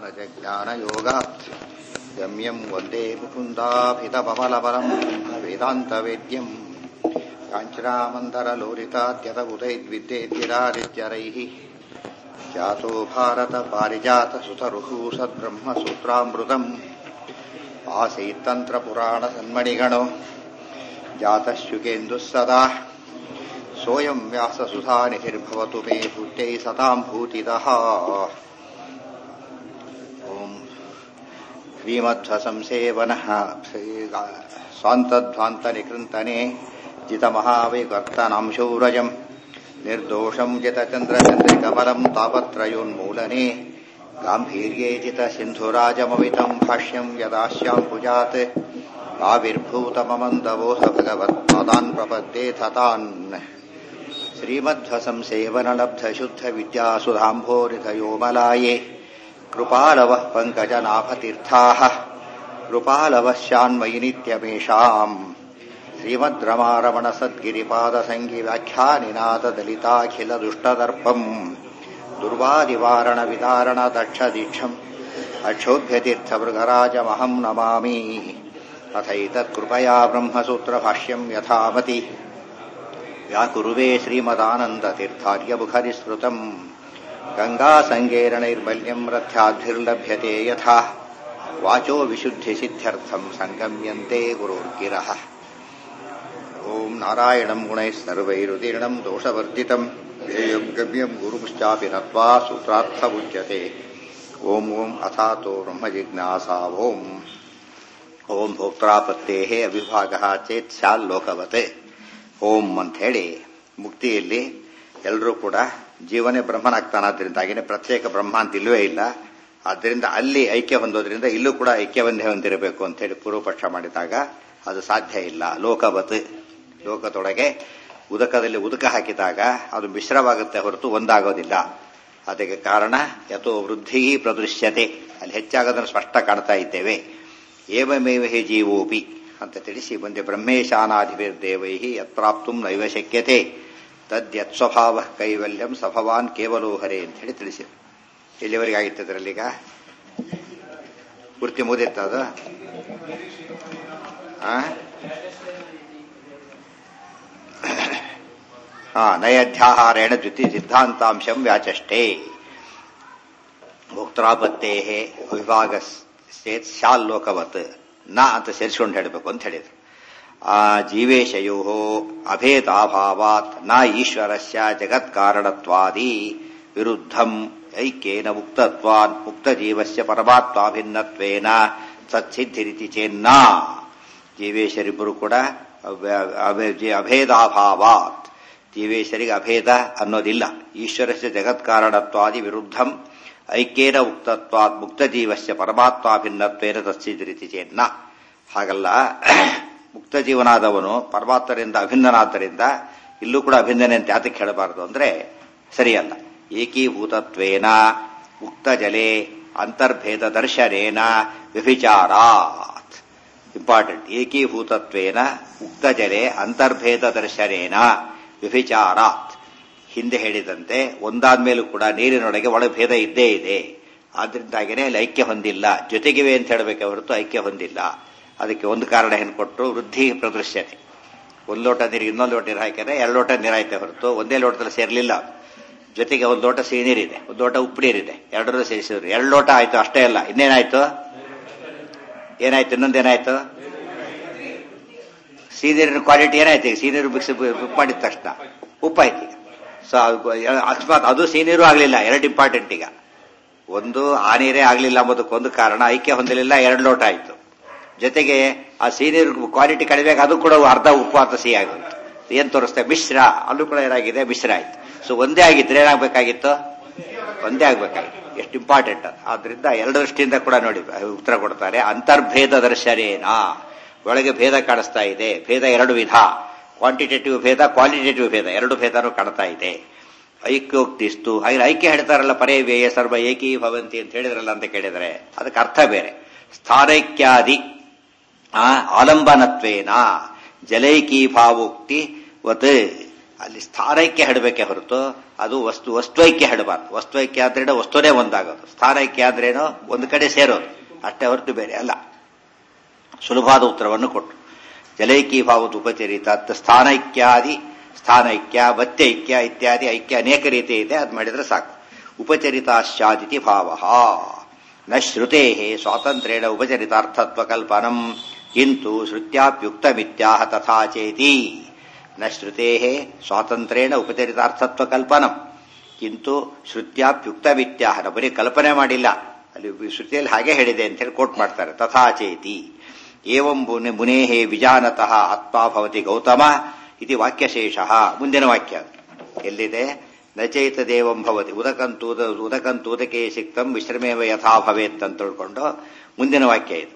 ज्ञानयोगात् गम्यम् वन्दे मुकुन्दाभितपमलबलम् वेदान्तवेद्यम् काञ्चनामन्दरलोलिताद्यतबुधैद्विद्येद्यरादित्यरैः जातो भारतपारिजातसुतरुः सद्ब्रह्मसूत्रामृतम् आसीत्तन्त्रपुराणसन्मणिगणो जातः शुकेन्दुः सदा सोऽयम् व्याससुधानिधिर्भवतु मे भूत्यै सताम् भूतिदः ॐ श्रीमध्वसंसेवनः स्वान्तध्वान्तनिकृन्तने जितमहाविकर्तनांशौरजम् निर्दोषम् जितचन्द्रचन्द्रिकमलम् तापत्रयोन्मूलने गाम्भीर्ये जितसिन्धुराजममितम् भाष्यम् यदास्याम् भुजात् आविर्भूतममन्दबोध भगवत्पादान् प्रपद्येथ तान् श्रीमध्वसंसेवनलब्धशुद्धविद्यासुधाम्भोरिधयोमलाये कृपालवः पङ्कजनाभतीर्थाः कृपालवः शान्मयि नित्यमेषाम् श्रीमद् रमारमणसद्गिरिपादसङ्गिव्याख्यानिनाददलिताखिलदुष्टदर्पम् दुर्वादिवारणविदारणदक्षदीक्षम् अक्षोभ्यतीर्थमृगराजमहम् नमामि अथैतत्कृपया ब्रह्मसूत्रभाष्यम् यथामति व्याकुरुवे श्रीमदानन्दतीर्थार्यमुखरिस्मृतम् गङ्गासङ्गेरणैर्मल्यम् रथ्याद्भिर्लभ्यते यथा वाचो विशुद्धिसिद्ध्यर्थम् सङ्गम्यन्ते गुरोर्गिरः ॐ नारायणम् गुणैः सर्वैरुदीर्णम् दोषवर्जितम् ध्येयम् गम्यम् गुरुश्चापि नत्वा सूत्रार्थमुच्यते ॐ ॐ अथातो ब्रह्मजिज्ञासा ॐ ಓಂ ಭೋಕ್ತಾಪತ್ತೇ ಅವಿಭಾಗ ಚೇತ್ ಸ್ಯಾಲ್ ಲೋಕವತ್ ಓಂ ಅಂತ ಹೇಳಿ ಮುಕ್ತಿಯಲ್ಲಿ ಎಲ್ಲರೂ ಕೂಡ ಜೀವನೇ ಬ್ರಹ್ಮನಾಗ್ತಾನಾದ್ರಿಂದಾಗಿನೇ ಪ್ರತ್ಯೇಕ ಬ್ರಹ್ಮ ಅಂತ ಇಲ್ಲವೇ ಇಲ್ಲ ಆದ್ದರಿಂದ ಅಲ್ಲಿ ಐಕ್ಯ ಹೊಂದೋದ್ರಿಂದ ಇಲ್ಲೂ ಕೂಡ ಐಕ್ಯವನ್ನೇ ಹೊಂದಿರಬೇಕು ಅಂತ ಹೇಳಿ ಪೂರ್ವಪಕ್ಷ ಮಾಡಿದಾಗ ಅದು ಸಾಧ್ಯ ಇಲ್ಲ ಲೋಕವತ್ ಲೋಕದೊಳಗೆ ಉದಕದಲ್ಲಿ ಉದಕ ಹಾಕಿದಾಗ ಅದು ಮಿಶ್ರವಾಗುತ್ತೆ ಹೊರತು ಒಂದಾಗೋದಿಲ್ಲ ಅದಕ್ಕೆ ಕಾರಣ ಯಥೋ ವೃದ್ಧಿ ಪ್ರದೃಶ್ಯತೆ ಅಲ್ಲಿ ಹೆಚ್ಚಾಗೋದನ್ನು ಸ್ಪಷ್ಟ ಕಾಣ್ತಾ ಇದ್ದೇವೆ ಏವಮೇವ ಹಿ ಜೀವೋಪಿ ಅಂತ ತಿಳಿಸಿ ಮುಂದೆ ಬ್ರಹ್ಮೇಶಾನಾಧಿಪಿರ್ದೇವೈ ಯತ್ಪ್ರಾಪ್ತು ನೈವ ಶಕ್ಯತೆ ತದ್ಯತ್ ಸ್ವಭಾವ ಕೈವಲ್ಯಂ ಸಭವಾನ್ ಕೇವಲೋ ಹರೇ ಅಂತ ಹೇಳಿ ತಿಳಿಸಿ ಎಲ್ಲಿವರೆಗೆ ಆಗಿತ್ತು ಅದರಲ್ಲೀಗ ಪೂರ್ತಿ ಮುಗಿದಿತ್ತದ ಹಾ ನೈಧ್ಯಾಹಾರೇಣ ದ್ವಿತಿ ಸಿದ್ಧಾಂತಾಂಶಂ ವ್ಯಾಚಷ್ಟೇ ಭೋಕ್ತಾಪತ್ತೇ ವಿಭಾಗ ಚೇತ್ ಶಾಲ್ ಲೋಕವತ್ ನ ಅಂತ ಸೇರಿಸ್ಕೊಂಡು ಹೇಳಬೇಕು ಅಂತ ಹೇಳಿದ್ರು ಆ ಜೀವೇಶಯೋ ಅಭೇದಾಭಾವಾತ್ ನ ಈಶ್ವರಸ್ಯ ಜಗತ್ಕಾರಣತ್ವಾದಿ ವಿರುದ್ಧಂ ಐಕ್ಯೇನ ಮುಕ್ತತ್ವಾನ್ ಮುಕ್ತ ಜೀವಸ್ಯ ಪರಮಾತ್ಮಾಭಿನ್ನತ್ವೇನ ಸತ್ಸಿದ್ಧಿರಿತಿ ಚೇನ್ನ ಜೀವೇಶರಿಬ್ಬರು ಕೂಡ ಅಭೇದಾಭಾವಾತ್ ಜೀವೇಶರಿಗೆ ಅಭೇದ ಅನ್ನೋದಿಲ್ಲ ಈಶ್ವರಸ್ಯ ಜಗತ್ಕಾರಣತ್ವಾದಿ ವಿರುದ್ಧಂ ಐಕ್ಯೇನ ಮುಕ್ತತ್ವಾತ್ ಮುಕ್ತ ಜೀವಸ್ಯ ಪರಮಾತ್ಮಾಭಿನ್ನತ್ವೇನ ತತ್ಸಿದ್ರಿತಿ ಚೇನ್ನ ಹಾಗಲ್ಲ ಮುಕ್ತ ಜೀವನಾದವನು ಪರಮಾತ್ಮರಿಂದ ಅಭಿನ್ನನಾದ್ದರಿಂದ ಇಲ್ಲೂ ಕೂಡ ಅಭಿನ್ನನೆ ಅಂತ ಯಾತಕ್ಕೆ ಹೇಳಬಾರದು ಅಂದ್ರೆ ಸರಿಯಲ್ಲ ಏಕೀಭೂತತ್ವೇನ ಮುಕ್ತ ಜಲೆ ಅಂತರ್ಭೇದ ದರ್ಶನೇನ ವ್ಯಭಿಚಾರಾತ್ ಇಂಪಾರ್ಟೆಂಟ್ ಏಕೀಭೂತತ್ವೇನ ಮುಕ್ತ ಜಲೆ ಅಂತರ್ಭೇದ ದರ್ಶನೇನ ವ್ಯಭಿಚಾರಾತ್ ಹಿಂದೆ ಹೇಳಿದಂತೆ ಒಂದಾದ್ಮೇಲೂ ಕೂಡ ನೀರಿನೊಳಗೆ ಒಳಭೇದ ಇದ್ದೇ ಇದೆ ಆದ್ರಿಂದಾಗಿನೇ ಅಲ್ಲಿ ಐಕ್ಯ ಹೊಂದಿಲ್ಲ ಜೊತೆಗಿವೆ ಅಂತ ಹೇಳಬೇಕೆ ಹೊರತು ಐಕ್ಯ ಹೊಂದಿಲ್ಲ ಅದಕ್ಕೆ ಒಂದು ಕಾರಣ ಏನು ಕೊಟ್ಟರು ವೃದ್ಧಿ ಪ್ರದೃಶ್ಯತೆ ಒಂದು ಲೋಟ ನೀರಿಗೆ ಇನ್ನೊಂದು ಲೋಟ ನೀರು ಹಾಕಿದ್ರೆ ಎರಡು ಲೋಟ ನೀರಾಯ್ತೆ ಹೊರತು ಒಂದೇ ಲೋಟದಲ್ಲಿ ಸೇರಲಿಲ್ಲ ಜೊತೆಗೆ ಒಂದು ಲೋಟ ಸಿಹಿ ನೀರಿದೆ ಒಂದು ಲೋಟ ಉಪ್ಪು ನೀರಿದೆ ಎರಡರೂ ಸೇರಿಸಿದ್ರು ಎರಡು ಲೋಟ ಆಯ್ತು ಅಷ್ಟೇ ಅಲ್ಲ ಇನ್ನೇನಾಯ್ತು ಏನಾಯ್ತು ಇನ್ನೊಂದೇನಾಯ್ತು ಸಿಹಿ ನೀರಿನ ಕ್ವಾಲಿಟಿ ಏನಾಯ್ತು ಈಗ ಸಿಹಿ ನೀರು ಮಿಕ್ಸ್ ಬುಕ್ ಮಾಡಿದ ತಕ್ಷಣ ಉಪ್ಪಾಯ್ತು ಈಗ ಸೊ ಅಕಸ್ಮಾತ್ ಅದು ಸೀನೀರು ಆಗಲಿಲ್ಲ ಎರಡು ಇಂಪಾರ್ಟೆಂಟ್ ಈಗ ಒಂದು ಆ ನೀರೇ ಆಗಲಿಲ್ಲ ಅಂಬೋದಕ್ಕೆ ಒಂದು ಕಾರಣ ಐಕ್ಯ ಹೊಂದಲಿಲ್ಲ ಎರಡು ಲೋಟ ಆಯಿತು ಜೊತೆಗೆ ಆ ಸೀನೀರು ಕ್ವಾಲಿಟಿ ಕಡಿಮೆ ಅದು ಕೂಡ ಅರ್ಧ ಉಪ್ಪು ಅಂತ ಸಿಹಿ ಆಗುತ್ತೆ ಏನ್ ತೋರಿಸ್ತೆ ಮಿಶ್ರ ಅಲ್ಲೂ ಕೂಡ ಏನಾಗಿದೆ ಮಿಶ್ರ ಆಯ್ತು ಸೊ ಒಂದೇ ಆಗಿದ್ರೆ ಏನಾಗಬೇಕಾಗಿತ್ತು ಒಂದೇ ಆಗ್ಬೇಕಾಗಿತ್ತು ಎಷ್ಟು ಇಂಪಾರ್ಟೆಂಟ್ ಅದು ಆದ್ರಿಂದ ಎರಡು ದೃಷ್ಟಿಯಿಂದ ಕೂಡ ನೋಡಿ ಉತ್ತರ ಕೊಡ್ತಾರೆ ಅಂತರ್ಭೇದ ದರ್ಶನೇನಾ ಒಳಗೆ ಭೇದ ಕಾಣಿಸ್ತಾ ಇದೆ ಭೇದ ಎರಡು ವಿಧ ಕ್ವಾಂಟಿಟೇಟಿವ್ ಭೇದ ಕ್ವಾಲಿಟೇಟಿವ್ ಭೇದ ಎರಡು ಭೇದನೂ ಕಾಣ್ತಾ ಇದೆ ಐಕ್ಯೋಕ್ತಿಸ್ತು ಹಾಗೆ ಐಕ್ಯ ಹೇಳ್ತಾರಲ್ಲ ಪರೇ ವ್ಯಯ ಸರ್ವ ಏಕೀ ಭವಂತಿ ಅಂತ ಹೇಳಿದ್ರಲ್ಲ ಅಂತ ಕೇಳಿದ್ರೆ ಅದಕ್ಕೆ ಅರ್ಥ ಬೇರೆ ಸ್ಥಾನೈಕ್ಯಾದಿ ಆಲಂಬನತ್ವೇನ ಜಲೈಕೀ ಭಾವೋಕ್ತಿ ವತ್ ಅಲ್ಲಿ ಸ್ಥಾನೈಕ್ಯ ಹೇಳಬೇಕೆ ಹೊರತು ಅದು ವಸ್ತು ವಸ್ತುಐಕ್ಯ ಹೇಳಬಾರ್ದು ವಸ್ತುಐಕ್ಯ ಅಂದ್ರೆ ವಸ್ತುನೇ ಒಂದಾಗೋದು ಸ್ಥಾನೈಕ್ಯ ಅಂದ್ರೇನು ಒಂದು ಕಡೆ ಸೇರೋದು ಅಷ್ಟೇ ಹೊರತು ಬೇರೆ ಅಲ್ಲ ಸುಲಭವಾದ ಉತ್ತರವನ್ನು ಕೊಟ್ಟು ಜಲೈಕೀಭಾವದ ಉಪಚರಿತ ಸ್ಥಾನೈಕ್ಯಾದಿ ಸ್ಥಾನೈಕ್ಯ ಭತ್ಯೈಕ್ಯ ಇತ್ಯಾದಿ ಐಕ್ಯ ಅನೇಕ ರೀತಿ ಇದೆ ಅದು ಮಾಡಿದ್ರೆ ಸಾಕು ಉಪಚರಿತಾಶ್ಚಾದಿತಿ ಭಾವ ನ ಶ್ರುತೇ ಸ್ವಾತಂತ್ರ್ಯೇಣ ಉಪಚರಿತಾರ್ಥತ್ವ ಕಲ್ಪನಂ ಕಿಂತು ಶ್ರುತ್ಯಾಪ್ಯುಕ್ತಮಿತ್ಯಾಹ ತಥಾ ಚೇತಿ ನ ಶ್ರುತೇ ಸ್ವಾತಂತ್ರ್ಯೇಣ ಉಪಚರಿತಾರ್ಥತ್ವ ಕಲ್ಪನಂ ಕಿಂತು ಶ್ರುತ್ಯಾಪ್ಯುಕ್ತಮಿತ್ಯಾಹ ನಾವು ಬರೀ ಕಲ್ಪನೆ ಮಾಡಿಲ್ಲ ಅಲ್ಲಿ ಶ್ರುತಿಯಲ್ಲಿ ಹಾಗೆ ಹೇಳಿದೆ ಅಂತ ಹೇಳಿ ಕೋಟ್ ಮಾಡ್ತಾರೆ ತಥಾ ಚೇತಿ ಏವಂ ಮುನೆ ಮುನೇಹೇ ವಿಜಾನತಃ ಆತ್ಮ ಭವತಿ ಗೌತಮ ಇದು ವಾಕ್ಯಶೇಷ ಮುಂದಿನ ವಾಕ್ಯ ಎಲ್ಲಿದೆ ನಚೈತ ದೇವಂ ಭವತಿ ಉದಕಂತೂದ ಉದಕಂತೂದಕೆ ಸಿಕ್ತಂ ವಿಶ್ರಮೇವ ಯಥಾ ಭವೇತ್ ಅಂತ ತಿಳ್ಕೊಂಡು ಮುಂದಿನ ವಾಕ್ಯ ಇದು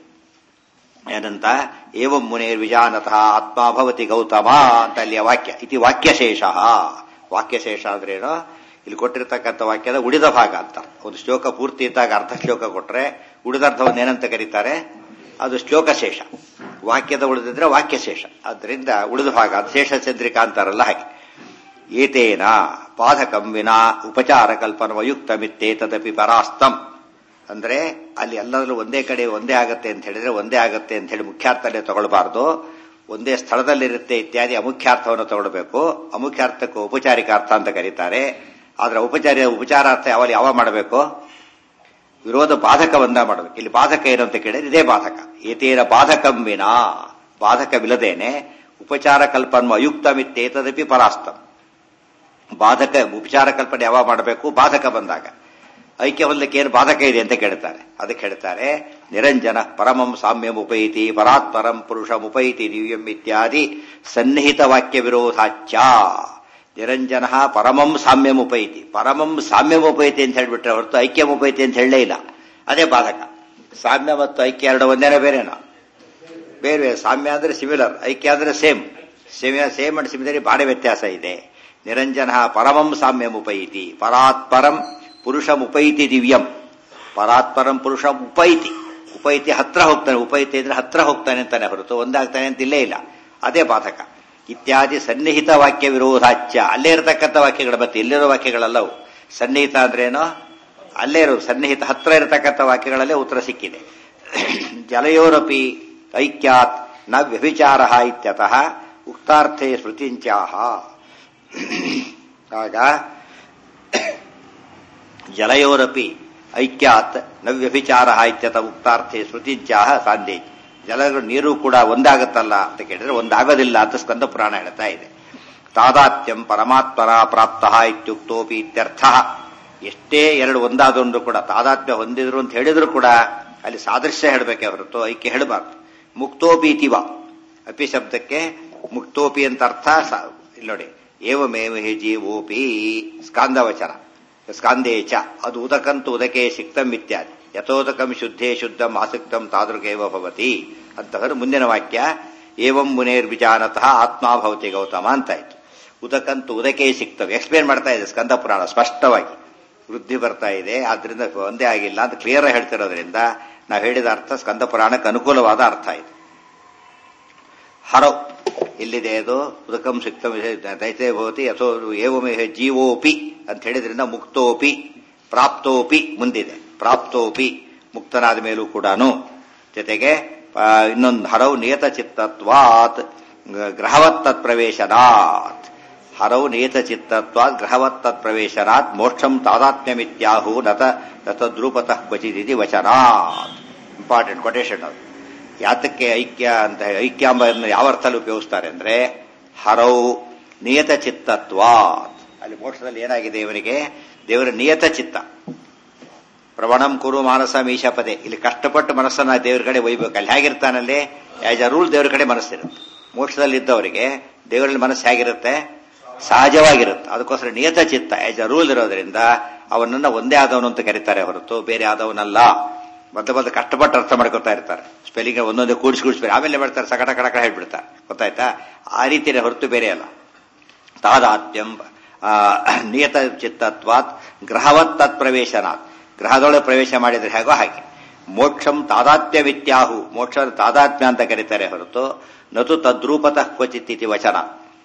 ಏನಂತ ಏವಂ ಮುನೇರ್ ವಿಜಾನತಃ ಆತ್ಮ ಭವತಿ ಗೌತಮ ಅಂತ ಅಲ್ಲಿಯ ವಾಕ್ಯ ಇದು ವಾಕ್ಯಶೇಷ ವಾಕ್ಯಶೇಷ ಅಂದ್ರೇನು ಇಲ್ಲಿ ಕೊಟ್ಟಿರ್ತಕ್ಕಂಥ ವಾಕ್ಯದ ಉಳಿದ ಭಾಗ ಅಂತ ಒಂದು ಶ್ಲೋಕ ಪೂರ್ತಿ ಇದ್ದಾಗ ಅರ್ಧ ಶ್ಲೋಕ ಕೊಟ್ರೆ ಉಳಿದರ್ಥವನ್ನು ಏನಂತ ಕರೀತಾರೆ ಅದು ಶ್ಲೋಕಶೇಷ ವಾಕ್ಯದ ಉಳಿದಿದ್ರೆ ವಾಕ್ಯಶೇಷ ಅದರಿಂದ ಉಳಿದ ಭಾಗ ಅದು ಶೇಷಚಂದ್ರಿಕಾ ಅಂತಾರಲ್ಲ ಹಾಗೆ ಏತೇನ ಪಾದಕಂ ವಿನಾ ಉಪಚಾರ ಕಲ್ಪನವಯುಕ್ತಮಿತ್ತೇ ತದಪಿ ಪರಾಸ್ತಂ ಅಂದ್ರೆ ಅಲ್ಲಿ ಎಲ್ಲದರಲ್ಲೂ ಒಂದೇ ಕಡೆ ಒಂದೇ ಆಗತ್ತೆ ಅಂತ ಹೇಳಿದ್ರೆ ಒಂದೇ ಆಗತ್ತೆ ಅಂತ ಹೇಳಿ ಮುಖ್ಯಾರ್ಥಲ್ಲೇ ತಗೊಳ್ಬಾರ್ದು ಒಂದೇ ಸ್ಥಳದಲ್ಲಿರುತ್ತೆ ಇತ್ಯಾದಿ ಅಮುಖ್ಯಾರ್ಥವನ್ನು ತಗೊಳ್ಬೇಕು ಅಮುಖ್ಯಾರ್ಥಕ್ಕೂ ಔಪಚಾರಿಕಾರ್ಥ ಅಂತ ಕರೀತಾರೆ ಆದ್ರೆ ಔಪಚಾರ ಉಪಚಾರಾರ್ಥ ಯಾವ ಯಾವ ಮಾಡಬೇಕು ವಿರೋಧ ಬಾಧಕವನ್ನ ಮಾಡಬೇಕು ಇಲ್ಲಿ ಬಾಧಕ ಏನು ಅಂತ ಕೇಳಿದ್ರೆ ಇದೇ ಬಾಧಕ ಏತೇನ ಬಾಧಕಂ ವಿನಾ ಬಾಧಕವಿಲ್ಲದೇನೆ ಉಪಚಾರ ಕಲ್ಪನ್ಮ ಅಯುಕ್ತಮಿತ್ತೇತದಪಿ ಪರಾಸ್ತಂ ಬಾಧಕ ಉಪಚಾರ ಕಲ್ಪನೆ ಯಾವಾಗ ಮಾಡಬೇಕು ಬಾಧಕ ಬಂದಾಗ ಐಕ್ಯ ಹೊಂದಕ್ಕೆ ಏನು ಬಾಧಕ ಇದೆ ಅಂತ ಕೇಳ್ತಾರೆ ಅದಕ್ಕೆ ಹೇಳ್ತಾರೆ ನಿರಂಜನ ಪರಮಂ ಸಾಮ್ಯಂ ಉಪೈತಿ ಪರಾತ್ಪರಂ ಪುರುಷಂ ಉಪೈತಿ ದಿವ್ಯಂ ಇತ್ಯಾದಿ ಸನ್ನಿಹಿತ ವಾಕ್ಯ ವಿರೋಧಾಚ್ಯ ನಿರಂಜನ ಪರಮಂ ಸಾಮ್ಯಂ ಉಪೈತಿ ಪರಮಂ ಸಾಮ್ಯಂ ಉಪೈತಿ ಅಂತ ಹೇಳ್ಬಿಟ್ರೆ ಹೊರತು ಐಕ್ಯಂ ಉಪೈತಿ ಅಂತ ಹೇಳಲೇ ಇಲ್ಲ ಅದೇ ಬಾಧಕ ಸಾಮ್ಯ ಮತ್ತು ಐಕ್ಯ ಎರಡು ಒಂದೇನ ಬೇರೆನಾ ಬೇರೆ ಸಾಮ್ಯ ಅಂದ್ರೆ ಸಿಮಿಲರ್ ಐಕ್ಯ ಅಂದ್ರೆ same same same and similar ಭಾರಿ ವ್ಯತ್ಯಾಸ ಇದೆ ನಿರಂಜನ ಪರಮಂ ಸಾಮ್ಯಂ ಉಪೈತಿ ಪರಾತ್ಪರಂ ಪುರುಷಂ ಉಪೈತಿ ದಿವ್ಯಂ ಪರಾತ್ಪರಂ ಪುರುಷಂ ಉಪೈತಿ ಉಪೈತಿ ಹತ್ರ ಹೋಗ್ತಾನೆ ಉಪೈತಿ ಅಂದ್ರೆ ಹತ್ರ ಹೋಗ್ತಾನೆ ಅಂತಾನೆ ಹೊರತು ಒಂದಾಗ್ತಾನೆ ಅಂತ ಇಲ್ಲೇ ಇಲ್ಲ ಅದೇ ಬಾಧಕ ಇತ್ಯಾದಿ ಸನ್ನಿಹಿತ ವಾಕ್ಯ ವಿರೋಧಾಚ್ಯ ಅಲ್ಲೇ ಇರತಕ್ಕಂಥ ವಾಕ್ಯಗಳು ಮತ್ತೆ ಇಲ್ಲಿರೋ ವಾಕ್ಯಗಳಲ್ಲವು ಸನ್ನಿಹಿತ ಅಂದ್ರೇನು ಅಲ್ಲೇ ಇರೋ ಸನ್ನಿಹಿತ ಹತ್ರ ಇರತಕ್ಕಂಥ ವಾಕ್ಯಗಳಲ್ಲೇ ಉತ್ತರ ಸಿಕ್ಕಿದೆ ಜಲಯೋರಪಿ ಐಕ್ಯಾತ್ ನ ವ್ಯಭಿಚಾರ ಇತ್ಯತಃ ಉಕ್ತಾರ್ಥೇ ಸ್ಮೃತಿಂಚಾಹ ಆಗ ಜಲಯೋರಪಿ ಐಕ್ಯಾತ್ ನ ವ್ಯಭಿಚಾರ ಇತ್ಯತ ಉಕ್ತಾರ್ಥೇ ಸ್ಮೃತಿಂಚಾಹ ಸಾಂದೇಜ್ ಜಲಗಳು ನೀರು ಕೂಡ ಒಂದಾಗತ್ತಲ್ಲ ಅಂತ ಕೇಳಿದ್ರೆ ಒಂದಾಗೋದಿಲ್ಲ ಅಂತ ಸ್ಕಂದ ಪುರಾಣ ಹೇಳ್ತಾ ಇದೆ ತಾದಾತ್ಯಂ ಪರಮಾತ್ಮರ ಪ್ರಾಪ್ತ ಇತ್ಯುಕ್ತೋಪಿ ಇತ್ಯರ್ಥ ಎಷ್ಟೇ ಎರಡು ಒಂದಾದೊಂದು ಕೂಡ ತಾದಾತ್ಮ್ಯ ಹೊಂದಿದ್ರು ಅಂತ ಹೇಳಿದ್ರು ಕೂಡ ಅಲ್ಲಿ ಸಾದೃಶ್ಯ ಹೇಳಬೇಕೆ ಹೊರತು ಐಕ್ಯ ಹೇಳಬಾರ್ದು ಮುಕ್ತೋಪೀತಿವ ಅಪಿ ಶಬ್ದಕ್ಕೆ ಮುಕ್ತೋಪಿ ಅಂತ ಅರ್ಥ ಇಲ್ಲಿ ನೋಡಿ ಏವಮೇವ ಹಿ ಜೀವೋಪಿ ಸ್ಕಾಂದವಚನ ಸ್ಕಾಂದೇಚ ಅದು ಉದಕಂತು ಉದಕೆ ಸಿಕ್ತಂ ಇತ್ಯಾದಿ ಯಥೋದಕಂ ಶುದ್ಧೇ ಶುದ್ಧಂ ಆಸಕ್ತಂ ತಾದೃಗೇವ ಭವತಿ ಅಂತಹರು ಮುಂದಿನ ವಾಕ್ಯ ಏವಂ ಮುನೇರ್ವಿಚಾನತಃ ಆತ್ಮ ಭವತಿ ಗೌತಮ ಅಂತಾಯ್ತು ಉದಕಂತು ಉದಕೆ ಸಿಕ್ತಂ ಎಕ್ಸ್ಪ್ಲೇನ್ ಮಾಡ್ತಾ ಇದೆ ಸ್ಕಂದ ಪುರಾಣ ಸ್ಪಷ್ಟವಾಗಿ ವೃದ್ಧಿ ಬರ್ತಾ ಇದೆ ಆದ್ರಿಂದ ಒಂದೇ ಆಗಿಲ್ಲ ಅಂತ ಕ್ಲಿಯರ್ ಹೇಳ್ತಿರೋದ್ರಿಂದ ನಾವು ಹೇಳಿದ ಅರ್ಥ ಸ್ಕಂದ ಪುರಾಣಕ್ಕೆ ಅನುಕೂಲವಾದ ಅರ್ಥ ಇದೆ ಹರೌ ಇಲ್ಲಿದೆ ಅದು ಉದಕಂ ಸಿಕ್ತಂ ದೈತೆ ಭವತಿ ಅಥೋ ಏವಮೇ ಜೀವೋಪಿ ಅಂತ ಹೇಳಿದ್ರಿಂದ ಮುಕ್ತೋಪಿ ಪ್ರಾಪ್ತೋಪಿ ಮುಂದಿದೆ ಪ್ರಾಪ್ತೋಪಿ ಮುಕ್ತನಾದ ಮೇಲೂ ಕೂಡ ಜೊತೆಗೆ ಇನ್ನೊಂದು ಹರವು ನಿಯತ ಚಿತ್ತತ್ವಾತ್ ಗ್ರಹವತ್ತತ್ ಪ್ರವೇಶನಾತ್ ಹರವು ನಿಯತ ಚಿತ್ತತ್ವಾತ್ ಗ್ರಹವತ್ತತ್ ಪ್ರವೇಶನಾತ್ ಮೋಕ್ಷಂ ತಾದಾತ್ಮ್ಯಮಿತ್ಯಾಹು ನತ ನತದ್ರೂಪತಃ ಕ್ವಚಿದಿತಿ ವಚನಾತ್ ಇಂಪಾರ್ಟೆಂಟ್ ಕೊಟೇಶನ್ ಅದು ಯಾತಕ್ಕೆ ಐಕ್ಯ ಅಂತ ಐಕ್ಯ ಎಂಬ ಯಾವ ಅರ್ಥದಲ್ಲಿ ಉಪಯೋಗಿಸ್ತಾರೆ ಅಂದ್ರೆ ಹರವು ನಿಯತ ಚಿತ್ತತ್ವಾತ್ ಅಲ್ಲಿ ಮೋಕ್ಷದಲ್ಲಿ ಏನಾಗಿದೆ ಇವನಿಗೆ ದೇವರ ನಿಯತ ಚಿತ್ತ ಪ್ರವಣಂ ಕುರು ಮಾನಸ ಮೀಶಪದೆ ಇಲ್ಲಿ ಕಷ್ಟಪಟ್ಟು ಮನಸ್ಸನ್ನ ದೇವರ ಕಡೆ ಒಯ್ಬೇಕು ಅಲ್ಲಿ ಹೇಗಿರ್ತಾನಲ್ಲಿ ಆಸ್ ಅ ರೂಲ್ ದೇವರ ಕಡೆ ಮನಸ್ಸಿರುತ್ತೆ ಮೋಕ್ಷದಲ್ಲಿ ಇದ್ದವರಿಗೆ ದೇವರಲ್ಲಿ ಮನಸ್ಸು ಹೇಗಿರುತ್ತೆ ಸಹಜವಾಗಿರುತ್ತೆ ಅದಕ್ಕೋಸ್ಕರ ನಿಯತ ಚಿತ್ತ ಆಸ್ ಅ ರೂಲ್ ಇರೋದ್ರಿಂದ ಅವನನ್ನ ಒಂದೇ ಆದವನು ಅಂತ ಕರೀತಾರೆ ಹೊರತು ಬೇರೆ ಆದವನಲ್ಲ ಮತ್ತೆ ಮತ್ತೆ ಕಷ್ಟಪಟ್ಟು ಅರ್ಥ ಮಾಡ್ಕೊತಾ ಇರ್ತಾರೆ ಸ್ಪೆಲ್ಲಿಂಗ್ ಒಂದೊಂದೇ ಕೂಡಿಸಿ ಕೂಡಿಸ್ಬೇಕು ಆಮೇಲೆ ಮಾಡ್ತಾರೆ ಸಕಟ ಕಡಕ ಹೇಳ್ಬಿಡ್ತಾರೆ ಗೊತ್ತಾಯ್ತಾ ಆ ರೀತಿಯ ಹೊರತು ಬೇರೆ ಅಲ್ಲ ತಾದಾತ್ಯಂ ನಿಯತ ಚಿತ್ತತ್ವಾತ್ ಗ್ರಹವತ್ ತತ್ ಪ್ರವೇಶನಾತ್ ಗ್ರಹದೊಳಗೆ ಪ್ರವೇಶ ಮಾಡಿದ್ರೆ ಹೇಗೋ ಹಾಗೆ ಮೋಕ್ಷಂ ತಾದಾತ್ಮ್ಯ ವಿತ್ಯಾಹು ಮೋಕ್ಷ ತಾದಾತ್ಮ್ಯ ಅಂತ ಕರೀತಾರೆ ಹೊರತು ನತು ತದ್ರೂಪತಃ ಕ್ವಚಿತ್ ಇತಿ ವಚನ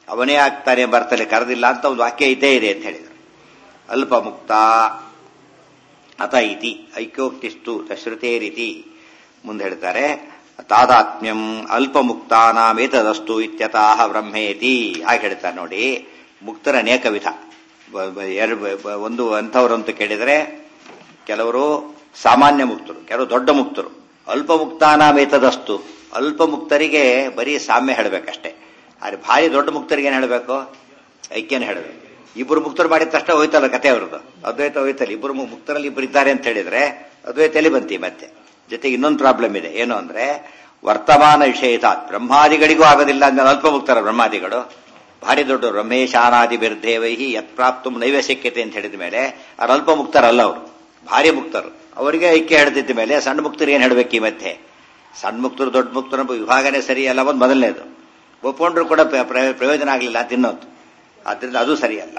ಅವನೇ ಆಗ್ತಾನೆ ಬರ್ತಾನೆ ಕರೆದಿಲ್ಲ ಅಂತ ಒಂದು ವಾಕ್ಯ ಇದ್ದೇ ಇದೆ ಅಂತ ಹೇಳಿದರು ಅಲ್ಪ ಮುಕ್ತ ಅತ ಇತಿ ಐಕ್ಯೋಕ್ತಿಸ್ತು ಶ್ರುತೇರಿತಿ ಮುಂದೆ ಹೇಳ್ತಾರೆ ತಾದಾತ್ಮ್ಯಂ ಅಲ್ಪ ಮುಕ್ತಾನಾಮೇತದಸ್ತು ಇತ್ಯತಃ ಬ್ರಹ್ಮೇತಿ ಹಾಗೆ ಹೇಳ್ತಾರೆ ನೋಡಿ ಮುಕ್ತರ ಅನೇಕ ವಿಧ ಎರಡು ಒಂದು ಅಂಥವ್ರು ಅಂತ ಕೇಳಿದರೆ ಕೆಲವರು ಸಾಮಾನ್ಯ ಮುಕ್ತರು ಕೆಲವರು ದೊಡ್ಡ ಮುಕ್ತರು ಅಲ್ಪ ಮುಕ್ತಾನಾಮೇತದಸ್ತು ಅಲ್ಪ ಮುಕ್ತರಿಗೆ ಬರೀ ಸಾಮ್ಯ ಹೇಳಬೇಕಷ್ಟೇ ಆದ್ರೆ ಭಾರಿ ದೊಡ್ಡ ಮುಕ್ತರಿಗೆ ಏನು ಹೇಳಬೇಕು ಐಕ್ಯನ ಹೇಳಬೇಕು ಇಬ್ಬರು ಮುಕ್ತರು ಮಾಡಿದ ತಕ್ಷಣ ಹೋಯ್ತಲ್ಲ ಕತೆ ಅವ್ರದ್ದು ಅದ್ವೈತ ಹೋಯ್ತಲ್ಲ ಇಬ್ಬರು ಮುಕ್ತರಲ್ಲಿ ಇಬ್ಬರು ಇದ್ದಾರೆ ಅಂತ ಹೇಳಿದ್ರೆ ಅದ್ವೈತಲ್ಲಿ ಬಂತಿ ಮತ್ತೆ ಜೊತೆಗೆ ಇನ್ನೊಂದು ಪ್ರಾಬ್ಲಮ್ ಇದೆ ಏನು ಅಂದ್ರೆ ವರ್ತಮಾನ ವಿಷಯತ ಬ್ರಹ್ಮಾದಿಗಳಿಗೂ ಆಗೋದಿಲ್ಲ ಅಂದ್ರೆ ಅಲ್ಪ ಮುಕ್ತರ ಬ್ರಹ್ಮಾದಿಗಳು ಭಾರಿ ದೊಡ್ಡ ರಮೇಶಾನಾದಿ ಬಿರ್ದೇವೈಹಿ ಯತ್ಪ್ರಾಪ್ತು ನೈವೇಶಕ್ಯತೆ ಅಂತ ಹೇಳಿದ ಮೇಲೆ ಅವ್ರು ಅಲ್ಪ ಮುಕ್ತರಲ್ಲ ಅವರು ಭಾರಿ ಮುಕ್ತರು ಅವರಿಗೆ ಐಕ್ಯ ಹೇಳ್ತಿದ್ದ ಮೇಲೆ ಸಣ್ಣ ಮುಕ್ತರು ಏನ್ ಹೇಳ್ಬೇಕು ಈ ಮಧ್ಯೆ ಸಣ್ಣ ಮುಕ್ತರು ದೊಡ್ಡ ಮುಕ್ತರು ವಿಭಾಗನೇ ಸರಿ ಅಲ್ಲ ಒಂದು ಮೊದಲನೇದು ಒಪ್ಕೊಂಡ್ರು ಕೂಡ ಪ್ರಯೋಜನ ಆಗಲಿಲ್ಲ ಅಂತ ಇನ್ನೊಂದು ಆದ್ರಿಂದ ಅದು ಸರಿಯಲ್ಲ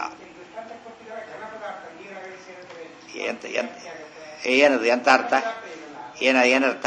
ಎಂತ ಎಂತ ಏನದು ಎಂತ ಅರ್ಥ ಏನ ಏನರ್ಥ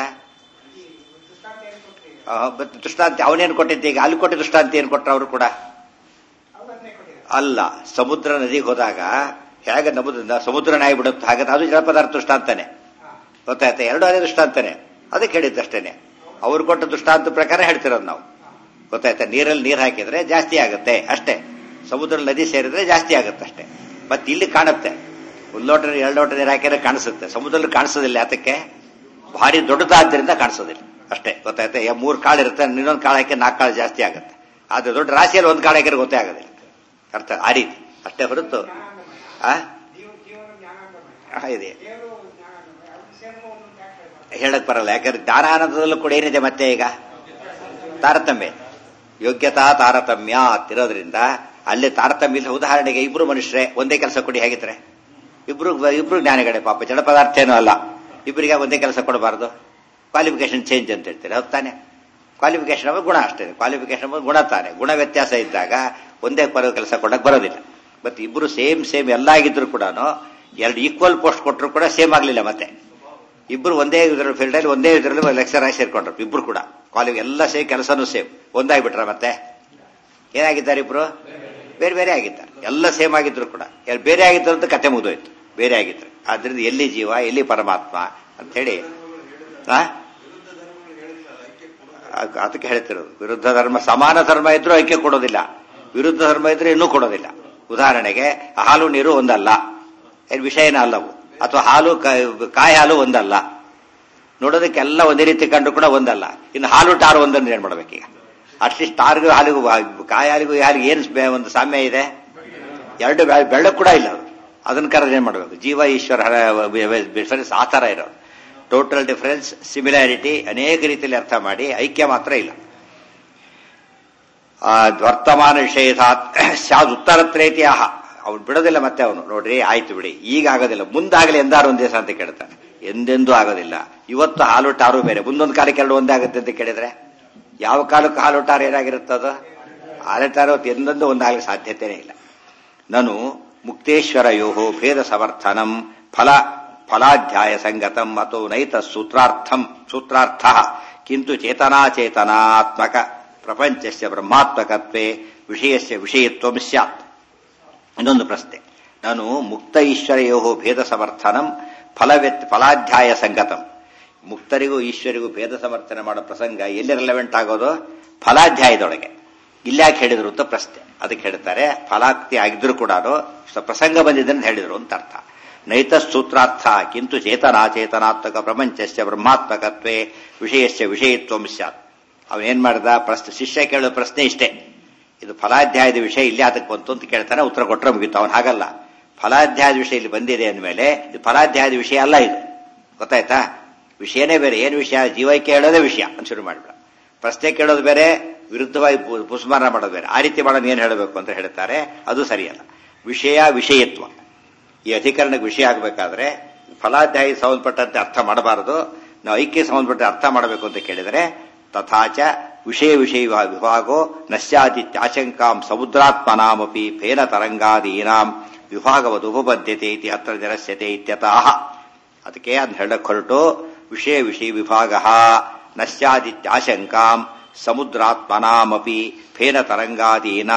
ದೃಷ್ಟಾಂತ ಅವನೇನು ಕೊಟ್ಟಿದ್ದೆ ಈಗ ಅಲ್ಲಿ ಕೊಟ್ಟ ದೃಷ್ಟಾಂತ ಏನು ಕೊಟ್ರ ಅವರು ಕೂಡ ಅಲ್ಲ ಸಮುದ್ರ ನದಿಗೆ ಹೋದಾಗ ಹೇಗೆ ನಮುದ ಸಮುದ್ರ ನಾಯಿ ಬಿಡುತ್ತೆ ಹಾಗೆ ಅದು ಜಲ ಪದಾರ್ಥ ದೃಷ್ಟಾಂತಾನೆ ಗೊತ್ತಾಯ್ತಾ ಎರಡು ಅದೇ ದೃಷ್ಟಾಂತಾನೆ ಅದಕ್ಕೆ ಹೇಳಿದ್ದಷ್ಟೇನೆ ಅವ್ರು ಕೊಟ್ಟ ದೃಷ್ಟಾಂತ ಪ್ರಕಾರ ಹೇಳ್ತಿರೋದು ನಾವು ಗೊತ್ತಾಯ್ತಾ ನೀರಲ್ಲಿ ನೀರು ಹಾಕಿದ್ರೆ ಜಾಸ್ತಿ ಆಗುತ್ತೆ ಅಷ್ಟೇ ಸಮುದ್ರ ನದಿ ಸೇರಿದ್ರೆ ಜಾಸ್ತಿ ಆಗುತ್ತೆ ಅಷ್ಟೇ ಮತ್ತೆ ಇಲ್ಲಿ ಕಾಣುತ್ತೆ ಒಂದು ಲೋಟ ಎರಡು ಲೋಟ ನೀರು ಹಾಕಿದ್ರೆ ಕಾಣಿಸುತ್ತೆ ಸಮುದ್ರದಲ್ಲಿ ಕಾಣಿಸೋದಿಲ್ಲ ಯಾತಕ್ಕೆ ಭಾರಿ ದೊಡ್ಡದಾದ್ದರಿಂದ ಕಾಣಿಸೋದಿಲ್ಲ ಅಷ್ಟೇ ಗೊತ್ತಾಯ್ತಾ ಮೂರು ಕಾಳು ಇರುತ್ತೆ ಇನ್ನೊಂದು ಕಾಳು ಹಾಕಿ ನಾಲ್ಕು ಕಾಳು ಜಾಸ್ತಿ ಆಗುತ್ತೆ ಆದ್ರೆ ದೊಡ್ಡ ರಾಶಿಯಲ್ಲಿ ಒಂದು ಕಾಳು ಹಾಕಿದ್ರೆ ಗೊತ್ತೇ ಆಗೋದಿಲ್ಲ ಅರ್ಥ ಆ ರೀತಿ ಅಷ್ಟೇ ಹೊರತು ಆ ಇದೆ ಹೇಳಕ್ ಬರಲ್ಲ ಯಾಕಂದ್ರೆ ಜ್ಞಾನಾನಂದದಲ್ಲೂ ಕೂಡ ಏನಿದೆ ಮತ್ತೆ ಈಗ ತಾರತಮ್ಯ ಯೋಗ್ಯತಾ ತಾರತಮ್ಯ ಇರೋದ್ರಿಂದ ಅಲ್ಲಿ ತಾರತಮ್ಯ ಇಲ್ಲ ಉದಾಹರಣೆಗೆ ಇಬ್ರು ಮನುಷ್ಯರೇ ಒಂದೇ ಕೆಲಸ ಕೊಡಿ ಹೇಗಿದ್ರೆ ಇಬ್ರು ಇಬ್ರು ಜ್ಞಾನಿಗಳೇ ಪಾಪ ಜಡ ಪದಾರ್ಥ ಏನೂ ಅಲ್ಲ ಇಬ್ಬರಿಗೆ ಒಂದೇ ಕೆಲಸ ಕೊಡಬಾರ್ದು ಕ್ವಾಲಿಫಿಕೇಶನ್ ಚೇಂಜ್ ಅಂತ ಹೇಳ್ತಾರೆ ಹೌದು ತಾನೆ ಕ್ವಾಲಿಫಿಕೇಶನ್ ಅವ ಗುಣ ಅಷ್ಟೇ ಕ್ವಾಲಿಫಿಕೇಶನ್ ಗುಣ ತಾನೆ ಗುಣ ವ್ಯತ್ಯಾಸ ಇದ್ದಾಗ ಒಂದೇ ಪರ ಕೆಲಸ ಕೊಡಕ್ ಬರೋದಿಲ್ಲ ಮತ್ತೆ ಇಬ್ರು ಸೇಮ್ ಸೇಮ್ ಎಲ್ಲ ಆಗಿದ್ರು ಕೂಡ ಎರಡು ಈಕ್ವಲ್ ಪೋಸ್ಟ್ ಕೊಟ್ಟರು ಕೂಡ ಸೇಮ್ ಆಗಲಿಲ್ಲ ಮತ್ತೆ ಇಬ್ರು ಒಂದೇ ಇದರ ಫೀಲ್ಡ್ ಅಲ್ಲಿ ಒಂದೇ ಇದರಲ್ಲಿ ಲೆಕ್ಚರ್ ಆಗಿ ಸೇರ್ಕೊಂಡ್ರು ಇಬ್ರು ಕೂಡ ಕ್ವಾಲಿಫಿ ಎಲ್ಲ ಸೇಮ್ ಕೆಲಸನೂ ಸೇಮ್ ಒಂದಾಗ್ಬಿಟ್ರ ಮತ್ತೆ ಏನಾಗಿದ್ದಾರೆ ಇಬ್ರು ಬೇರೆ ಬೇರೆ ಆಗಿದ್ದಾರೆ ಎಲ್ಲ ಸೇಮ್ ಆಗಿದ್ರು ಕೂಡ ಬೇರೆ ಆಗಿದ್ರು ಅಂತ ಕತೆ ಮುಗಿದೋಯ್ತು ಬೇರೆ ಆಗಿದ್ರು ಆದ್ರಿಂದ ಎಲ್ಲಿ ಜೀವ ಎಲ್ಲಿ ಪರಮಾತ್ಮ ಅಂತ ಹೇಳಿ ಅದಕ್ಕೆ ಹೇಳ್ತಿರೋದು ವಿರುದ್ಧ ಧರ್ಮ ಸಮಾನ ಧರ್ಮ ಇದ್ರೂ ಐಕ್ಯ ಕೊಡೋದಿಲ್ಲ ವಿರುದ್ಧ ಧರ್ಮ ಇದ್ರೆ ಇನ್ನೂ ಕೊಡೋದಿಲ್ಲ ಉದಾಹರಣೆಗೆ ಹಾಲು ನೀರು ಒಂದಲ್ಲ ವಿಷಯನ ಅಲ್ಲವು ಅಥವಾ ಹಾಲು ಕಾಯಿ ಹಾಲು ಒಂದಲ್ಲ ನೋಡೋದಕ್ಕೆಲ್ಲ ಒಂದೇ ರೀತಿ ಕಂಡು ಕೂಡ ಒಂದಲ್ಲ ಇನ್ನು ಹಾಲು ಟಾರು ಒಂದನ್ನು ಏನ್ ಮಾಡ್ಬೇಕೀಗ ಅಟ್ಲೀಸ್ಟ್ ಟಾರ್ಗೂ ಹಾಲಿಗೂ ಕಾಯಿ ಹಾಲಿಗೂ ಹಾಲಿಗೆ ಏನು ಒಂದು ಸಾಮ್ಯ ಇದೆ ಎರಡು ಬೆಳ್ಳಕ್ ಕೂಡ ಇಲ್ಲ ಅದು ಅದನ್ನ ಕರೆದು ಏನ್ ಮಾಡಬೇಕು ಜೀವ ಈಶ್ವರ ಡಿಫರೆನ್ಸ್ ಆ ತರ ಇರೋದು ಟೋಟಲ್ ಡಿಫರೆನ್ಸ್ ಸಿಮಿಲಾರಿಟಿ ಅನೇಕ ರೀತಿಯಲ್ಲಿ ಅರ್ಥ ಮಾಡಿ ಐಕ್ಯ ಮಾತ್ರ ಇಲ್ಲ ವರ್ತಮಾನ ವಿಷಯದಾತ್ ಸ್ಯಾದ್ ಉತ್ತರತ್ರೇತಿಯ ಅವ್ನು ಬಿಡೋದಿಲ್ಲ ಮತ್ತೆ ಅವನು ನೋಡ್ರಿ ಆಯ್ತು ಬಿಡಿ ಈಗ ಆಗೋದಿಲ್ಲ ಮುಂದಾಗಲಿ ಎಂದಾರು ಒಂದ್ ದಿವಸ ಅಂತ ಕೇಳ್ತಾನೆ ಎಂದೆಂದೂ ಆಗೋದಿಲ್ಲ ಇವತ್ತು ಹಾಲು ಟಾರು ಬೇರೆ ಮುಂದೊಂದು ಕಾಲಕ್ಕೆ ಎರಡು ಒಂದೇ ಆಗುತ್ತೆ ಅಂತ ಕೇಳಿದ್ರೆ ಯಾವ ಕಾಲಕ್ಕೆ ಹಾಲು ಟಾರು ಏನಾಗಿರುತ್ತದು ಹಾಲು ಟಾರು ಎಂದೆಂದೂ ಒಂದಾಗಲಿಕ್ಕೆ ಸಾಧ್ಯತೆನೇ ಇಲ್ಲ ನಾನು ಮುಕ್ತೇಶ್ವರಯೋ ಭೇದ ಸಮರ್ಥನಂ ಫಲ ಫಲಾಧ್ಯಾಯ ಸಂಗತಂ ಅಥವಾ ನೈತ ಸೂತ್ರಾರ್ಥಂ ಸೂತ್ರಾರ್ಥ ಕಿಂತು ಚೇತನಾಚೇತನಾತ್ಮಕ ಪ್ರಪಂಚಸ್ಯ ಬ್ರಹ್ಮಾತ್ಮಕತ್ವೇ ವಿಷಯಸ್ಯ ವಿಷಯತ್ವ ಸ್ಯಾತ್ ಇನ್ನೊಂದು ಪ್ರಶ್ನೆ ನಾನು ಮುಕ್ತ ಈಶ್ವರಯೋ ಭೇದ ಸಮರ್ಥನಂ ಫಲವ್ಯತ್ ಫಲಾಧ್ಯಾಯ ಸಂಗತಂ ಮುಕ್ತರಿಗೂ ಈಶ್ವರಿಗೂ ಭೇದ ಸಮರ್ಥನೆ ಮಾಡೋ ಪ್ರಸಂಗ ಎಲ್ಲಿ ರಿಲೆವೆಂಟ್ ಆಗೋದು ಫಲಾಧ್ಯಾಯದೊಳಗೆ ಇಲ್ಯಾಕೆ ಹೇಳಿದ್ರು ಅಂತ ಪ್ರಶ್ನೆ ಅದಕ್ಕೆ ಹೇಳ್ತಾರೆ ಫಲಾಕ್ತಿ ಆಗಿದ್ರು ಕೂಡ ಪ್ರಸಂಗ ಬಂದಿದೆ ಅಂತ ಹೇಳಿದ್ರು ಅಂತ ಅರ್ಥ ನೈತ ಸೂತ್ರಾರ್ಥ ಕಿಂತು ಚೇತನಾಚೇತನಾತ್ಮಕ ಪ್ರಪಂಚಸ್ಯ ಬ್ರಹ್ಮಾತ್ಮಕತ್ವೇ ವಿಷಯಸ್ಯ ವಿಷಯತ್ವ ಸ್ಯಾತ್ ಅವನೇನ್ ಮಾಡಿದ ಪ್ರಶ್ನೆ ಶಿಷ್ಯ ಕೇಳೋ ಪ್ರಶ್ನೆ ಇಷ್ಟೇ ಇದು ಫಲಾಧ್ಯಾಯದ ವಿಷಯ ಇಲ್ಲಿ ಅದಕ್ಕೆ ಬಂತು ಅಂತ ಕೇಳ್ತಾನೆ ಉತ್ತರ ಕೊಟ್ಟರೆ ಮುಗಿತು ಅವನು ಹಾಗಲ್ಲ ಫಲಾಧ್ಯಾಯದ ವಿಷಯ ಇಲ್ಲಿ ಬಂದಿದೆ ಅಂದಮೇಲೆ ಇದು ಫಲಾಧ್ಯಾಯದ ವಿಷಯ ಅಲ್ಲ ಇದು ಗೊತ್ತಾಯ್ತಾ ವಿಷಯನೇ ಬೇರೆ ಏನು ವಿಷಯ ಜೀವಕ್ಕೆ ಹೇಳೋದೇ ವಿಷಯ ಅಂತ ಶುರು ಮಾಡಿಬಿಡ ಪ್ರಶ್ನೆ ಕೇಳೋದು ಬೇರೆ ವಿರುದ್ಧವಾಗಿ ಪುಸ್ಮಾನ ಮಾಡೋದು ಬೇರೆ ಆ ರೀತಿ ಮಾಡೋದು ಏನು ಹೇಳಬೇಕು ಅಂತ ಹೇಳ್ತಾರೆ ಅದು ಸರಿಯಲ್ಲ ವಿಷಯ ವಿಷಯತ್ವ ಈ ಅಧಿಕರಣಕ್ಕೆ ವಿಷಯ ಆಗಬೇಕಾದ್ರೆ ಫಲಾಧ್ಯಾಯ ಸಂಬಂಧಪಟ್ಟಂತೆ ಅರ್ಥ ಮಾಡಬಾರದು ನಾವು ಐಕ್ಯ ಸಂಬಂಧಪಟ್ಟ ಅರ್ಥ ಮಾಡಬೇಕು ಅಂತ ಕೇಳಿದರೆ ತಥಾಚ ವಿಷಯ ವಿಷಯ ವಿಭಾಗೋ ನಶ್ಯಾದಿತ್ಯಾಶಂಕಾಂ ಸಮುದ್ರಾತ್ಮನಾಮಪಿ ಫೇನ ತರಂಗಾದೀನಾಂ ವಿಭಾಗವದು ಉಪಬದ್ಧತೆ ಇತಿ ಅತ್ರ ನಿರಸ್ಯತೆ ಇತ್ಯತಃ ಅದಕ್ಕೆ ಅದನ್ನ ಹೇಳಕ್ ಹೊರಟು ವಿಷಯ ವಿಷಯ ವಿಭಾಗ ನಶ್ಯಾದಿತ್ಯಾಶಂಕಾಂ ಸಮುದ್ರಾತ್ಮನಾಮಪಿ ಫೇನ ತರಂಗಾದೀನಾಂ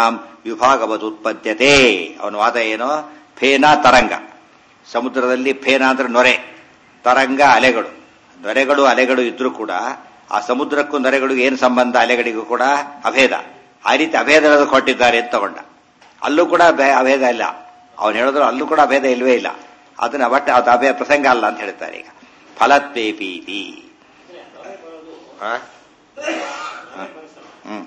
ವಿಭಾಗವದು ಉತ್ಪದ್ಯತೆ ಅವನ ವಾದ ಏನು ಫೇನ ತರಂಗ ಸಮುದ್ರದಲ್ಲಿ ಫೇನ ಅಂದ್ರೆ ನೊರೆ ತರಂಗ ಅಲೆಗಳು ನೊರೆಗಳು ಅಲೆಗಳು ಇದ್ರೂ ಕೂಡ ಆ ಸಮುದ್ರಕ್ಕೂ ನೊರೆಗಳಿಗೂ ಏನು ಸಂಬಂಧ ಅಲೆಗಳಿಗೂ ಕೂಡ ಅಭೇದ ಆ ರೀತಿ ಅಭೇದ ಕೊಟ್ಟಿದ್ದಾರೆ ಅಂತ ತಗೊಂಡ ಅಲ್ಲೂ ಕೂಡ ಭೇ- ಅಭೇದ ಇಲ್ಲ ಅವನು ಹೇಳಿದ್ರು ಅಲ್ಲೂ ಕೂಡ ಅಭೇದ ಇಲ್ವೇ ಇಲ್ಲ ಅದನ್ನ ಒಟ್ಟು ಅದು ಅಭೇದ ಪ್ರಸಂಗ ಅಲ್ಲ ಅಂತ ಹೇಳ್ತಾರೆ ಈಗ ಫಲತ್ವೇಪೀತಿ ಆ? ಆ. ಹ್ಮ್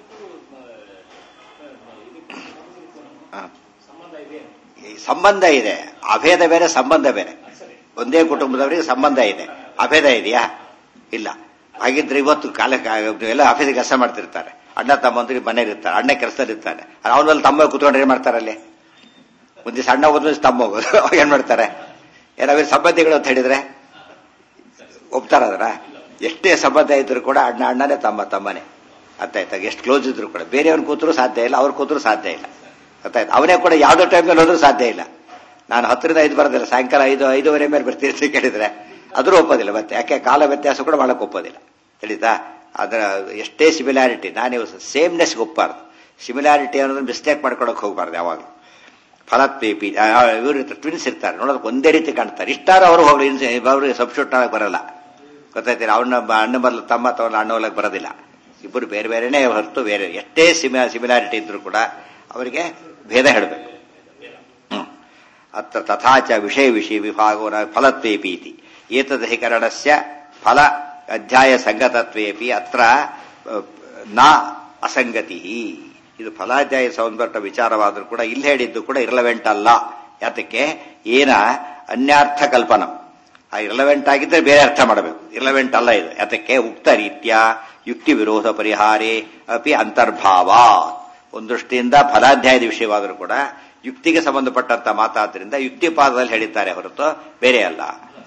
ಆ. ಈ ಸಂಬಂಧ ಇದೆ ಅಭೇದ ಬೇರೆ ಸಂಬಂಧ ಬೇರೆ ಒಂದೇ ಕುಟುಂಬದವರಿಗೆ ಸಂಬಂಧ ಇದೆ ಅಭೇದ ಇದೆಯಾ ಇಲ್ಲ ಹಾಗಿದ್ರೆ ಇವತ್ತು ಕಾಲ ಎಲ್ಲ ಆಫೀಸಿಗೆ ಕೆಲಸ ಮಾಡ್ತಿರ್ತಾರೆ ಅಣ್ಣ ತಮ್ಮಂದ್ರೆ ಮನೇಲಿ ಇರ್ತಾರೆ ಅಣ್ಣ ಕೆಲಸದಲ್ಲಿ ಇರ್ತಾನೆ ಅವನಲ್ಲಿ ತಮ್ಮ ಕೂತ್ಕೊಂಡ್ರೆ ಏನ್ ಮಾಡ್ತಾರೆ ಅಲ್ಲಿ ಒಂದು ಸಣ್ಣ ಹೋಗೋದು ಒಂದ್ ತಮ್ಮ ಹೋಗೋದು ಅವಾಗ ಏನ್ ಮಾಡ್ತಾರೆ ಏನಾದ್ರು ಸಂಬಂಧಿಗಳು ಅಂತ ಹೇಳಿದ್ರೆ ಒಪ್ತಾರ ಅದರ ಎಷ್ಟೇ ಸಂಬಂಧ ಇದ್ರು ಕೂಡ ಅಣ್ಣ ಅಣ್ಣನೇ ತಮ್ಮ ತಮ್ಮನೇ ಅರ್ಥಾಯ್ತಾ ಎಷ್ಟು ಕ್ಲೋಸ್ ಇದ್ರು ಕೂಡ ಬೇರೆಯವ್ನ ಕೂತರು ಸಾಧ್ಯ ಇಲ್ಲ ಅವ್ರ ಕೂತರು ಸಾಧ್ಯ ಇಲ್ಲ ಗೊತ್ತಾಯ್ತು ಅವನೇ ಕೂಡ ಯಾವ್ದೋ ಟೈಮ್ನಲ್ಲಿ ಹೋದ್ರೂ ಸಾಧ್ಯ ಇಲ್ಲ ನಾನು ಹತ್ತರಿಂದ ಐದು ಬರೋದಿಲ್ಲ ಸಾಯಂಕಾಲ ಐದು ಐದೂವರೆ ಮೇಲೆ ಬರ್ತೀನಿ ಅಂತ ಕೇಳಿದ್ರೆ ಅದ್ರೂ ಒಪ್ಪೋದಿಲ್ಲ ಮತ್ತೆ ಯಾಕೆ ಕಾಲ ವ್ಯತ್ಯಾಸ ಕೂಡ ಮಾಡಕ್ ಒಪ್ಪೋದಿಲ್ಲ ತಿಳಿತಾ ಅದರ ಎಷ್ಟೇ ಸಿಮಿಲಾರಿಟಿ ನಾನು ಸೇಮ್ನೆಸ್ ಒಪ್ಪಾರ್ದು ಸಿಮಿಲಾರಿಟಿ ಅನ್ನೋದನ್ನ ಮಿಸ್ಟೇಕ್ ಮಾಡ್ಕೊಳಕ್ ಹೋಗ್ಬಾರ್ದು ಯಾವಾಗಲೂ ಫಲತ್ವೇಪಿ ಇವರು ಟ್ವಿನ್ಸ್ ಇರ್ತಾರೆ ನೋಡೋದಕ್ಕೆ ಒಂದೇ ರೀತಿ ಕಾಣ್ತಾರೆ ಇಷ್ಟಾರ ಅವರು ಹೋಗ್ಲಿ ಅವ್ರಿಗೆ ಸಬ್ಸ್ಟಿಟ್ಯೂಟ್ ಆಗಕ್ಕೆ ಬರಲ್ಲ ಗೊತ್ತಾಯ್ತಿಲ್ಲ ಅವನ ಅಣ್ಣ ಬದಲು ತಮ್ಮ ತಗೊಂಡು ಅಣ್ಣ ಹೊಲಕ್ಕೆ ಬರೋದಿಲ್ಲ ಇಬ್ಬರು ಬೇರೆ ಬೇರೆನೇ ಹೊರತು ಬೇರೆ ಎಷ್ಟೇ ಸಿಮಿ ಸಿಮಿಲಾರಿಟಿ ಇದ್ರೂ ಕೂಡ ಅವರಿಗೆ ಭೇದ ಹೇಳಬೇಕು ಅತ್ರ ತಥಾಚ ವಿಷಯ ವಿಷಯ ವಿಭಾಗೋ ಫಲತ್ವೇಪೀತಿ ಏತದಧಿಕರಣಸ್ಯ ಫಲ ಅಧ್ಯಾಯ ಸಂಗತತ್ವೇಪಿ ಅತ್ರ ಅಹ್, ನ ಅಸಂಗತಿ ಇದು ಫಲಾಧ್ಯಾಯ ಸಂಬಂಧಪಟ್ಟ ವಿಚಾರವಾದರೂ ಕೂಡ ಇಲ್ಲಿ ಹೇಳಿದ್ದು ಕೂಡ ಇರಲವೆಂಟ್ ಅಲ್ಲ ಯಾತಕ್ಕೆ ಏನ ಅನ್ಯಾರ್ಥ ಕಲ್ಪನಂ ಆ ಇರಲವೆಂಟ್ ಆಗಿದ್ದರೆ ಬೇರೆ ಅರ್ಥ ಮಾಡಬೇಕು ಇರಲವೆಂಟ್ ಅಲ್ಲ ಇದು ಯಾತಕ್ಕೆ ಉಕ್ತ ರೀತ್ಯ ಯುಕ್ತಿ ವಿರೋಧ ಪರಿಹಾರೇ ಅಪಿ ಅಂತರ್ಭಾವ ಒಂದು ದೃಷ್ಟಿಯಿಂದ ಫಲಾಧ್ಯಾಯದ ವಿಷಯವಾದರೂ ಕೂಡ ಯುಕ್ತಿಗೆ ಸಂಬಂಧಪಟ್ಟಂತ ಮಾತಾದ್ರಿಂದ ಯುಕ್ತಿ ಪಾದದಲ್ಲಿ ಹೇಳಿದ್ದಾರೆ ಹೊರತು ಬೇರೆ ಅಲ್ಲ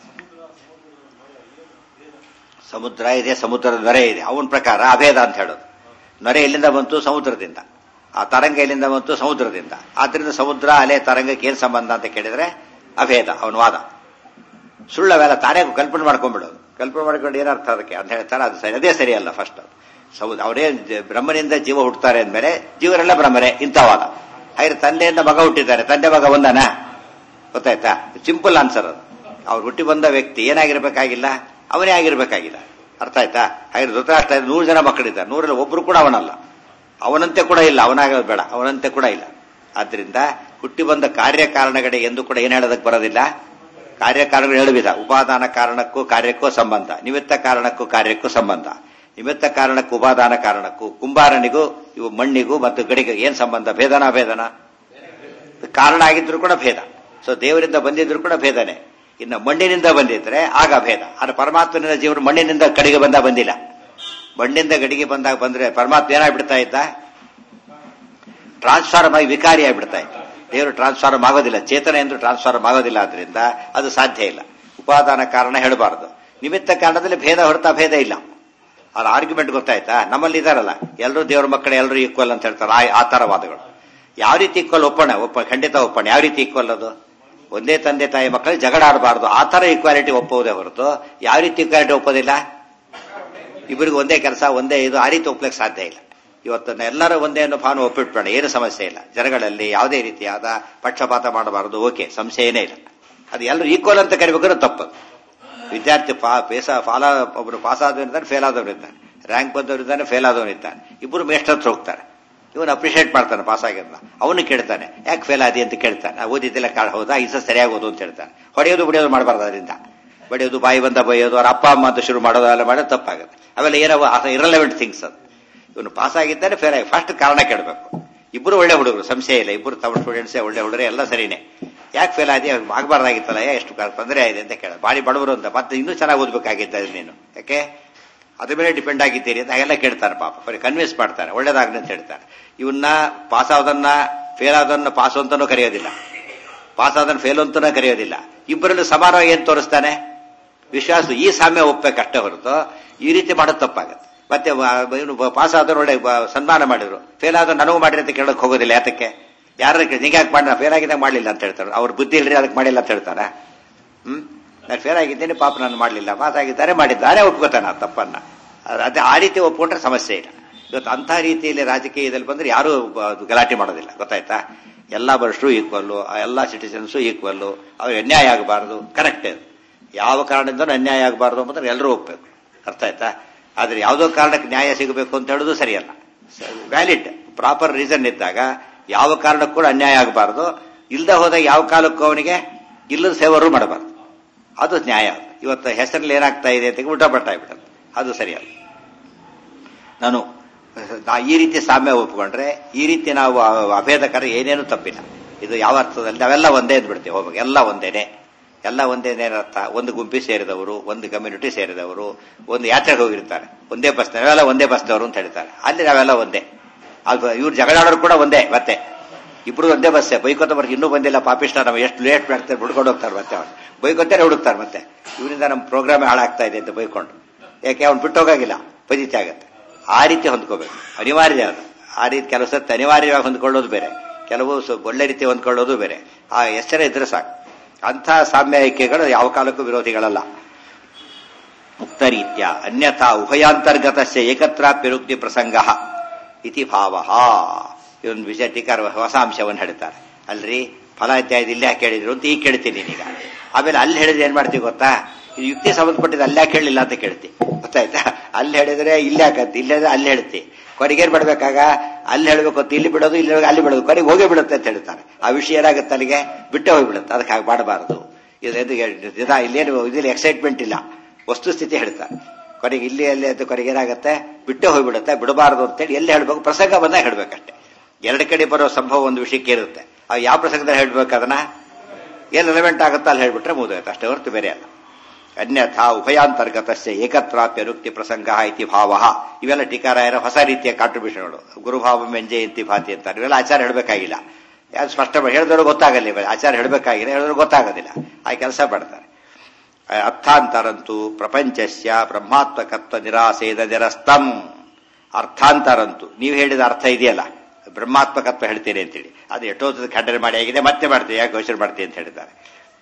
ಸಮುದ್ರ ಇದೆ ಸಮುದ್ರದ ನೊರೆ ಇದೆ ಅವನ ಪ್ರಕಾರ ಅಭೇದ ಅಂತ ಹೇಳೋದು ನೊರೆ ಎಲ್ಲಿಂದ ಬಂತು ಸಮುದ್ರದಿಂದ ಆ ತರಂಗ ಎಲ್ಲಿಂದ ಬಂತು ಸಮುದ್ರದಿಂದ ಆದ್ರಿಂದ ಸಮುದ್ರ ಅಲೆ ತರಂಗಕ್ಕೆ ಏನ್ ಸಂಬಂಧ ಅಂತ ಕೇಳಿದ್ರೆ ಅಭೇದ ಅವನ ವಾದ ಸುಳ್ಳವೆಲ್ಲ ತಾನೇ ಕಲ್ಪನೆ ಮಾಡ್ಕೊಂಡ್ಬಿಡೋದು ಕಲ್ಪನೆ ಮಾಡ್ಕೊಂಡು ಏನರ್ಥ ಅದಕ್ಕೆ ಅಂತ ಹೇಳ್ತಾರೆ ಅದು ಸರಿ ಅದೇ ಸರಿಯಲ್ಲ ಫಸ್ಟ್ ಅದು ಸಮುದ್ರ ಅವರೇ ಬ್ರಹ್ಮನಿಂದ ಜೀವ ಹುಟ್ಟುತ್ತಾರೆ ಅಂದ್ಮೇಲೆ ಜೀವರೆಲ್ಲ ಬ್ರಹ್ಮರೇ ಇಂಥವಾದ ಹಾಗೆ ತಂದೆಯಿಂದ ಮಗ ಹುಟ್ಟಿದ್ದಾರೆ ತಂದೆ ಮಗ ಒಂದನ ಗೊತ್ತಾಯ್ತಾ ಸಿಂಪಲ್ ಆನ್ಸರ್ ಅದು ಅವ್ರು ಹುಟ್ಟಿ ಬಂದ ವ್ಯಕ್ತಿ ಏನಾಗಿರ್ಬೇಕಾಗಿಲ್ಲ ಅವನೇ ಆಗಿರ್ಬೇಕಾಗಿಲ್ಲ ಅರ್ಥ ಆಯ್ತಾ ಹಾಗೆ ಧೃತರಾಷ್ಟ್ರ ನೂರು ಜನ ಮಕ್ಕಳಿದ್ದಾರೆ ನೂರಲ್ಲಿ ಒಬ್ರು ಕೂಡ ಅವನಲ್ಲ ಅವನಂತೆ ಕೂಡ ಇಲ್ಲ ಅವನಾಗೋದು ಬೇಡ ಅವನಂತೆ ಕೂಡ ಇಲ್ಲ ಆದ್ರಿಂದ ಹುಟ್ಟಿ ಬಂದ ಕಾರ್ಯಕಾರಣಗಳೇ ಎಂದು ಕೂಡ ಏನ್ ಹೇಳೋದಕ್ಕೆ ಬರೋದಿಲ್ಲ ಕಾರ್ಯಕಾರಣಗಳು ಹೇಳಬಿದ ಉಪಾದಾನ ಕಾರಣಕ್ಕೂ ಕಾರ್ಯಕ್ಕೂ ಸಂಬಂಧ ನಿಮಿತ್ತ ಕಾರಣಕ್ಕೂ ಕಾರ್ಯಕ್ಕೂ ಸಂಬಂಧ ನಿಮಿತ್ತ ಕಾರಣಕ್ಕೂ ಉಪಾದಾನ ಕಾರಣಕ್ಕೂ ಕುಂಬಾರನಿಗೂ ಇವು ಮಣ್ಣಿಗೂ ಮತ್ತು ಗಡಿಗೆ ಏನ್ ಸಂಬಂಧ ಭೇದನಾ ಭೇದನ ಕಾರಣ ಆಗಿದ್ರು ಕೂಡ ಭೇದ ಸೊ ದೇವರಿಂದ ಬಂದಿದ್ರು ಕೂಡ ಭೇದನೆ ಇನ್ನು ಮಣ್ಣಿನಿಂದ ಬಂದಿದ್ರೆ ಆಗ ಭೇದ ಆದ್ರೆ ಪರಮಾತ್ಮನಿಂದ ಜೀವರು ಮಣ್ಣಿನಿಂದ ಕಡೆಗೆ ಬಂದ ಬಂದಿಲ್ಲ ಮಣ್ಣಿಂದ ಗಡಿಗೆ ಬಂದಾಗ ಬಂದ್ರೆ ಪರಮಾತ್ಮ ಏನಾಗ್ಬಿಡ್ತಾ ಇದ್ದ ಟ್ರಾನ್ಸ್ಫಾರ್ಮ್ ಆಗಿ ವಿಕಾರಿ ಆಗ್ಬಿಡ್ತಾ ಇದ್ದ ದೇವರು ಟ್ರಾನ್ಸ್ಫಾರ್ಮ್ ಆಗೋದಿಲ್ಲ ಚೇತನ ಎಂದು ಟ್ರಾನ್ಸ್ಫಾರ್ಮ್ ಆಗೋದಿಲ್ಲ ಆದ್ರಿಂದ ಅದು ಸಾಧ್ಯ ಇಲ್ಲ ಉಪಾದಾನ ಕಾರಣ ಹೇಳಬಾರದು ನಿಮಿತ್ತ ಕಾರಣದಲ್ಲಿ ಭೇದ ಹೊರತಾ ಭೇದ ಇಲ್ಲ ಅವ್ರ ಆರ್ಗ್ಯುಮೆಂಟ್ ಗೊತ್ತಾಯ್ತಾ ನಮ್ಮಲ್ಲಿ ಇದಾರಲ್ಲ ಎಲ್ಲರೂ ದೇವ್ರ ಮಕ್ಕಳು ಎಲ್ಲರೂ ಈಕ್ವಲ್ ಅಂತ ಹೇಳ್ತಾರೆ ಆ- ಆ ತರ ವಾದಗಳು ಯಾವ ರೀತಿ ಈಕ್ವಲ್ ಒಪ್ಪಣ ಒಪ್ಪ ಖಂಡಿತ ಒಪ್ಪಣ ಯಾವ ರೀತಿ ಈಕ್ವಲ್ ಅದು ಒಂದೇ ತಂದೆ ತಾಯಿ ಮಕ್ಕಳಿಗೆ ಜಗಳ ಆಡಬಾರ್ದು ಆ ತರ ಈಕ್ವಾಲಿಟಿ ಒಪ್ಪುವುದೇ ಹೊರತು ಯಾವ ರೀತಿ ಈಕ್ವಾಲಿಟಿ ಒಪ್ಪೋದಿಲ್ಲ ಇಬ್ಬರಿಗೂ ಒಂದೇ ಕೆಲಸ ಒಂದೇ ಇದು ಆ ರೀತಿ ಒಪ್ಪಲಿಕ್ಕೆ ಸಾಧ್ಯ ಇಲ್ಲ ಇವತ್ತನ್ನ ಎಲ್ಲರೂ ಒಂದೇ ಅನ್ನೋ ಭಾವನೆ ಒಪ್ಪಿಟ್ಬೇಡ ಏನು ಸಮಸ್ಯೆ ಇಲ್ಲ ಜನಗಳಲ್ಲಿ ಯಾವುದೇ ರೀತಿಯಾದ ಪಕ್ಷಪಾತ ಮಾಡಬಾರದು ಓಕೆ ಸಂಶಯನೇ ಇಲ್ಲ ಅದು ಎಲ್ಲರೂ ಈಕ್ವಲ್ ಅಂತ ಕರಿಬೇಕಾದ್ರೆ ತಪ್ಪದು ವಿದ್ಯಾರ್ಥಿ ಪಾ- ಪೇಸ ಫಾಲ ಒಬ್ರು ಪಾಸ್ ಆದವನಿದ್ದಾನೆ ಫೇಲ್ ಆದವನಿದ್ದಾನೆ ರ್ಯಾಂಕ್ ಬಂದವರಿದ್ದಾನೆ ಫೇಲ್ ಆದವನಿದ್ದಾನೆ ಇಬ್ಬರು ಮೇಸ್ಟ್ ಹತ್ರ ಹೋಗ್ತಾರೆ ಇವನು ಅಪ್ರಿಷಿಯೇಟ್ ಮಾಡ್ತಾನೆ ಪಾಸ್ ಆಗಿದ್ನ ಅವನು ಕೇಳ್ತಾನೆ ಯಾಕೆ ಫೇಲ್ ಆದಿ ಅಂತ ಕೇಳ್ತಾನೆ ನಾ ಓದಿದ್ದೆಲ್ಲ ಕಾಳ ಹೌದಾ ಈ ಸಲ ಸರಿಯಾಗಿ ಓದು ಅಂತ ಹೇಳ್ತಾನೆ ಹೊಡೆಯೋದು ಬಿಡಿಯೋದು ಮಾಡಬಾರ್ದು ಅದರಿಂದ ಬಡಿಯೋದು ಬಾಯಿ ಬಂದ ಬೈಯೋದು ಅವ್ರ ಅಪ್ಪ ಅಮ್ಮ ಅಂತ ಶುರು ಮಾಡೋದು ಎಲ್ಲ ಮಾಡೋದು ತಪ್ಪಾಗುತ್ತೆ ಅವೆಲ್ಲ ಏನೋ ಇರಲೆವೆಂಟ್ ಥಿಂಗ್ಸ್ ಅದು ಇವನು ಪಾಸ್ ಆಗಿದ್ದಾನೆ ಫೇಲ್ ಆಗಿ ಫಸ್ಟ್ ಕಾರಣ ಕೇಳಬೇಕು ಇಬ್ಬರು ಒಳ್ಳೆ ಹುಡುಗರು ಸಂಶಯ ಇಲ್ಲ ಇಬ್ಬರು ತಮ್ಮ ಸ್ಟೂಡೆಂಟ್ಸೇ ಒಳ್ಳೆ ಹುಡುಗರು ಎಲ್ಲ ಸರಿನೇ ಯಾಕೆ ಫೇಲ್ ಆದಿ ಆಗಬಾರ್ದಾಗಿತ್ತಲ್ಲ ಎಷ್ಟು ತೊಂದರೆ ಆಗಿದೆ ಅಂತ ಕೇಳ ಬಾಡಿ ಬಡವರು ಅಂತ ಮತ್ತೆ ಇನ್ನೂ ಚೆನ್ನಾಗಿ ಓದಬೇಕಾಗಿದ್ದ ನೀನು ಯಾಕೆ ಅದ್ರ ಮೇಲೆ ಡಿಪೆಂಡ್ ಆಗಿದ್ದೀರಿ ಅಂತ ಹಾಗೆಲ್ಲ ಕೇಳ್ತಾರೆ ಪಾಪ ಬರೀ ಕನ್ವಿನ್ಸ್ ಮಾಡ್ತಾರೆ ಒಳ್ಳೇದಾಗ್ಲಿ ಅಂತ ಹೇಳ್ತಾರೆ ಇವನ್ನ ಪಾಸ್ ಆದನ್ನ ಫೇಲ್ ಆದನ್ನ ಪಾಸ್ ಅಂತಾನೂ ಕರೆಯೋದಿಲ್ಲ ಪಾಸ್ ಆದನ್ನ ಫೇಲ್ ಅಂತಾನೂ ಕರೆಯೋದಿಲ್ಲ ಇಬ್ಬರಲ್ಲಿ ಸಮಾನ ಏನ್ ತೋರಿಸ್ತಾನೆ ವಿಶ್ವಾಸ ಈ ಸಾಮ್ಯ ಒಪ್ಪಬೇಕಷ್ಟೇ ಹೊರತು ಈ ರೀತಿ ಮಾಡೋದು ತಪ್ಪಾಗತ್ತೆ ಮತ್ತೆ ಇವನು ಪಾಸ್ ಆದವ್ರು ಒಳ್ಳೆ ಬ- ಸನ್ಮಾನ ಮಾಡಿದ್ರು ಫೇಲ್ ಆದ್ರೆ ನನಗೂ ಮಾಡಿರಿ ಅಂತ ಕೇಳಕ್ ಹೋಗೋದಿಲ್ಲ ಯಾತಕ್ಕೆ ಯಾರ ನಿಂಗೆ ಯಾಕೆ ಮಾಡಿ ಫೇಲ್ ಆಗಿದ್ದಾಗ ಮಾಡಲಿಲ್ಲ ಅಂತ ಹೇಳ್ತಾರೆ ಅವ್ರ ಬುದ್ಧಿ ಇಲ್ರಿ ಅದಕ್ಕೆ ಮಾಡಿಲ್ಲ ಅಂತ ಹೇಳ್ತಾರ ಹ್ಮ್ ನಾನು ಫೇಲ್ ಆಗಿದ್ದೇನೆ ಪಾಪ ನಾನು ಮಾಡಲಿಲ್ಲ ಪಾಸ್ ಆಗಿದ್ದಾರೆ ಮಾಡಿದ್ದಾರೆ ಒಪ್ಕೋತಾನೆ ಆ ತಪ್ಪನ್ನ ಅದ್- ಅದೇ ಆ ರೀತಿ ಒಪ್ಕೊಂಡ್ರೆ ಸಮಸ್ಯೆ ಇಲ್ಲ ಇವತ್ತು ಅಂಥ ರೀತಿಯಲ್ಲಿ ರಾಜಕೀಯದಲ್ಲಿ ಬಂದ್ರೆ ಯಾರು ಗಲಾಟೆ ಮಾಡೋದಿಲ್ಲ ಗೊತ್ತಾಯ್ತಾ ಎಲ್ಲ ಬರಷ್ಟು ಈಕ್ವಲ್ಲು ಎಲ್ಲ ಸಿಟಿಸನ್ಸು ಈಕ್ವಲ್ಲು ಅವ್ರಿಗೆ ಅನ್ಯಾಯ ಆಗಬಾರ್ದು ಕರೆಕ್ಟ್ ಅದು ಯಾವ ಕಾರಣದಿಂದಲೂ ಅನ್ಯಾಯ ಆಗಬಾರ್ದು ಅಂತಂದ್ರೆ ಎಲ್ಲರೂ ಹೋಗ್ಬೇಕು ಅರ್ಥ ಆಯ್ತಾ ಆದ್ರೆ ಯಾವುದೋ ಕಾರಣಕ್ಕೆ ನ್ಯಾಯ ಸಿಗಬೇಕು ಅಂತ ಹೇಳೋದು ಸರಿಯಲ್ಲ ವ್ಯಾಲಿಡ್ ಪ್ರಾಪರ್ ರೀಸನ್ ಇದ್ದಾಗ ಯಾವ ಕಾರಣಕ್ಕೂ ಕೂಡ ಅನ್ಯಾಯ ಆಗಬಾರ್ದು ಇಲ್ಲದೆ ಹೋದಾಗ ಯಾವ ಕಾಲಕ್ಕೂ ಅವನಿಗೆ ಇಲ್ಲದ ಸೇವರು ಮಾಡಬಾರ್ದು ಅದು ನ್ಯಾಯ ಇವತ್ತು ಹೆಸರಲ್ಲಿ ಏನಾಗ್ತಾ ಇದೆ ಅಂತ ಉಲ್ಟಾ ಪಟ್ಟ ಆಗ್ಬಿಟ್ಟದು ಅದು ಸರಿಯಲ್ಲ ನಾನು ಈ ರೀತಿ ಸಾಮ್ಯ ಒಪ್ಕೊಂಡ್ರೆ ಈ ರೀತಿ ನಾವು ಅಭೇದಕರ ಏನೇನು ತಪ್ಪಿಲ್ಲ ಇದು ಯಾವ ಅರ್ಥದಲ್ಲಿ ನಾವೆಲ್ಲ ಒಂದೇ ಅಂದ್ಬಿಡ್ತೀವಿ ಹೋಗ್ಬೇಕು ಎಲ್ಲ ಒಂದೇನೆ ಎಲ್ಲ ಒಂದೇನೆ ಅರ್ಥ ಒಂದು ಗುಂಪಿ ಸೇರಿದವರು ಒಂದು ಕಮ್ಯುನಿಟಿ ಸೇರಿದವರು ಒಂದು ಯಾತ್ರೆಗೆ ಹೋಗಿರ್ತಾರೆ ಒಂದೇ ಬಸ್ ನಾವೆಲ್ಲ ಒಂದೇ ಬಸ್ನವರು ಅಂತ ಹೇಳ್ತಾರೆ ಅಲ್ಲಿ ನಾವೆಲ್ಲ ಒಂದೇ ಅದು ಇವ್ರು ಜಗಳಾಡೋರು ಕೂಡ ಒಂದೇ ಮತ್ತೆ ಇಬ್ರು ಒಂದೇ ಬಸ್ಸೇ ಬೈಕೋತ ಬರ್ಗೆ ಇನ್ನೂ ಬಂದಿಲ್ಲ ಪಾಪಿಷ್ಟ ನಾವು ಎಷ್ಟು ಲೇಟ್ ಮಾಡ್ತಾರೆ ಬಿಡ್ಕೊಂಡು ಹೋಗ್ತಾರೆ ಮತ್ತೆ ಅವ್ರು ಬೈಕೋತಾರೆ ಹುಡುಕ್ತಾರೆ ಮತ್ತೆ ಇವರಿಂದ ನಮ್ಮ ಪ್ರೋಗ್ರಾಮ್ ಹಾಳಾಗ್ತಾ ಇದೆ ಅಂತ ಬೈಕೊಂಡು ಯಾಕೆ ಅವ್ನು ಬಿಟ್ಟು ಹೋಗಾಗಿಲ್ಲ ಪಜಿತಿ ಆಗತ್ತೆ ಆ ರೀತಿ ಹೊಂದ್ಕೋಬೇಕು ಅನಿವಾರ್ಯ ಅದು ಆ ರೀತಿ ಕೆಲವು ಸತ್ತು ಅನಿವಾರ್ಯವಾಗಿ ಹೊಂದ್ಕೊಳ್ಳೋದು ಬೇರೆ ಕೆಲವು ಒಳ್ಳೆ ರೀತಿ ಹೊಂದ್ಕೊಳ್ಳೋದು ಬೇರೆ ಆ ಎಚ್ಚರ ಇದ್ರೆ ಸಾಕು ಅಂಥ ಸಾಮ್ಯ ಐಕ್ಯಗಳು ಯಾವ ಕಾಲಕ್ಕೂ ವಿರೋಧಿಗಳಲ್ಲ ಮುಕ್ತರೀತ್ಯ ಅನ್ಯಥಾ ಉಭಯಾಂತರ್ಗತಸ್ಯ ಏಕತ್ರಾಪ್ಯರುಕ್ತಿ ಪ್ರಸಂಗ ಇತಿ ಭಾವ ಇವನ್ ವಿಷಯ ಟೀಕಾರ ಹೊಸ ಅಂಶವನ್ನು ಹೇಳ್ತಾರೆ ಅಲ್ರಿ ಫಲ ಇತ್ಯಾದಿ ಇಲ್ಲೇ ಕೇಳಿದ್ರು ಅಂತ ಈಗ ಕೇಳ್ತೀನಿ ಈಗ ಆಮೇಲೆ ಅಲ್ಲಿ ಹೇಳಿದ್ರೆ ಏನ್ ಮಾಡ್ತೀವಿ ಗೊತ್ತಾ ಇದು ಯುಕ್ತಿ ಸಂಬಂಧಪಟ್ಟಿದ್ದು ಅಲ್ಲೇ ಕೇಳಲಿಲ್ಲ ಅಂತ ಕೇಳ್ತಿ ಗೊತ್ತಾಯ್ತಾ ಅಲ್ಲಿ ಹೇಳಿದ್ರೆ ಇಲ್ಲೇ ಹಾಕತ್ತೆ ಇಲ್ಲಿ ಹೇಳಿದ್ರೆ ಅಲ್ಲಿ ಹೇಳ್ತಿ ಕೊನೆಗೆ ಏನ್ ಮಾಡ್ಬೇಕಾಗ ಅಲ್ಲಿ ಹೇಳ್ಬೇಕು ಅಂತ ಇಲ್ಲಿ ಬಿಡೋದು ಇಲ್ಲಿ ಅಲ್ಲಿ ಬಿಡೋದು ಕೊನೆಗೆ ಹೋಗೇ ಬಿಡುತ್ತೆ ಅಂತ ಹೇಳ್ತಾರೆ ಆ ವಿಷಯ ಏನಾಗುತ್ತೆ ಅಲ್ಲಿಗೆ ಬಿಟ್ಟೆ ಹೋಗ್ಬಿಡುತ್ತೆ ಅದಕ್ಕೆ ಹಾಗೆ ಮಾಡಬಾರದು ಇದು ಇಲ್ಲೇನು ಇದಿಲ್ಲ ಎಕ್ಸೈಟ್ಮೆಂಟ್ ಇಲ್ಲ ವಸ್ತುಸ್ಥಿತಿ ಹೇಳ್ತಾರೆ ಕೊನೆಗೆ ಇಲ್ಲಿ ಅಲ್ಲಿ ಅಂತ ಕೊನೆಗೆ ಏನಾಗುತ್ತೆ ಬಿಟ್ಟೆ ಹೋಗ್ಬಿಡುತ್ತೆ ಬಿಡಬಾರದು ಅಂತೇಳಿ ಎಲ್ಲಿ ಹೇಳ್ಬೇಕು ಪ್ರಸಂಗ ಬಂದಾಗ ಹೇಳ್ಬೇಕಷ್ಟೇ ಎರಡು ಕಡೆ ಬರೋ ಸಂಭವ ಒಂದು ವಿಷಯಕ್ಕೆ ಇರುತ್ತೆ ಆ ಯಾವ ಪ್ರಸಂಗದಲ್ಲಿ ಹೇಳ್ಬೇಕು ಅದನ್ನ ಏನು ರಿಲೆವೆಂಟ್ ಆಗುತ್ತೋ ಅಲ್ಲಿ ಹೇಳ್ಬಿಟ್ರೆ ಮುಗಿದೋಯ್ತು ಅಷ್ಟೇ ಹೊರತು ಬೇರೆ ಅಲ್ಲ ಅನ್ಯಥಾ ಉಭಯಾಂತರ್ಗತಸ್ಯ ಏಕತ್ರಾಪ್ಯ ರುಕ್ತಿ ಪ್ರಸಂಗ ಇತಿ ಭಾವ ಇವೆಲ್ಲ ಟೀಕಾರಾಯರ ಹೊಸ ರೀತಿಯ ಕಾಂಟ್ರಿಬ್ಯೂಷನ್ಗಳು ಗುರುಭಾವ ಮೆಂಜಯಂತಿ ಭಾತಿ ಅಂತಾರೆ ಇವೆಲ್ಲ ಆಚಾರ ಹೇಳಬೇಕಾಗಿಲ್ಲ ಯಾರು ಸ್ಪಷ್ಟ ಹೇಳಿದವರು ಗೊತ್ತಾಗಲ್ಲ ಇವಾಗ ಆಚಾರ ಹೇಳಬೇಕಾಗಿಲ್ಲ ಹೇಳಿದ್ರು ಗೊತ್ತಾಗೋದಿಲ್ಲ ಆ ಕೆಲಸ ಮಾಡ್ತಾರೆ ಅರ್ಥಾಂತರಂತೂ ಪ್ರಪಂಚಸ್ಯ ಬ್ರಹ್ಮಾತ್ಮಕತ್ವ ನಿರಾಸೇದ ನಿರಸ್ತಂ ಅರ್ಥಾಂತರಂತು ನೀವು ಹೇಳಿದ ಅರ್ಥ ಇದೆಯಲ್ಲ ಬ್ರಹ್ಮಾತ್ಮಕತ್ವ ಹೇಳ್ತೀರಿ ಅಂತೇಳಿ ಅದು ಎಷ್ಟೋ ಖಂಡನೆ ಮಾಡಿ ಆಗಿದೆ ಮತ್ತೆ ಮಾಡ್ತೀವಿ ಯಾಕೆ ಘೋಷಣೆ ಮಾಡ್ತೀವಿ ಅಂತ ಹೇಳಿದ್ದಾರೆ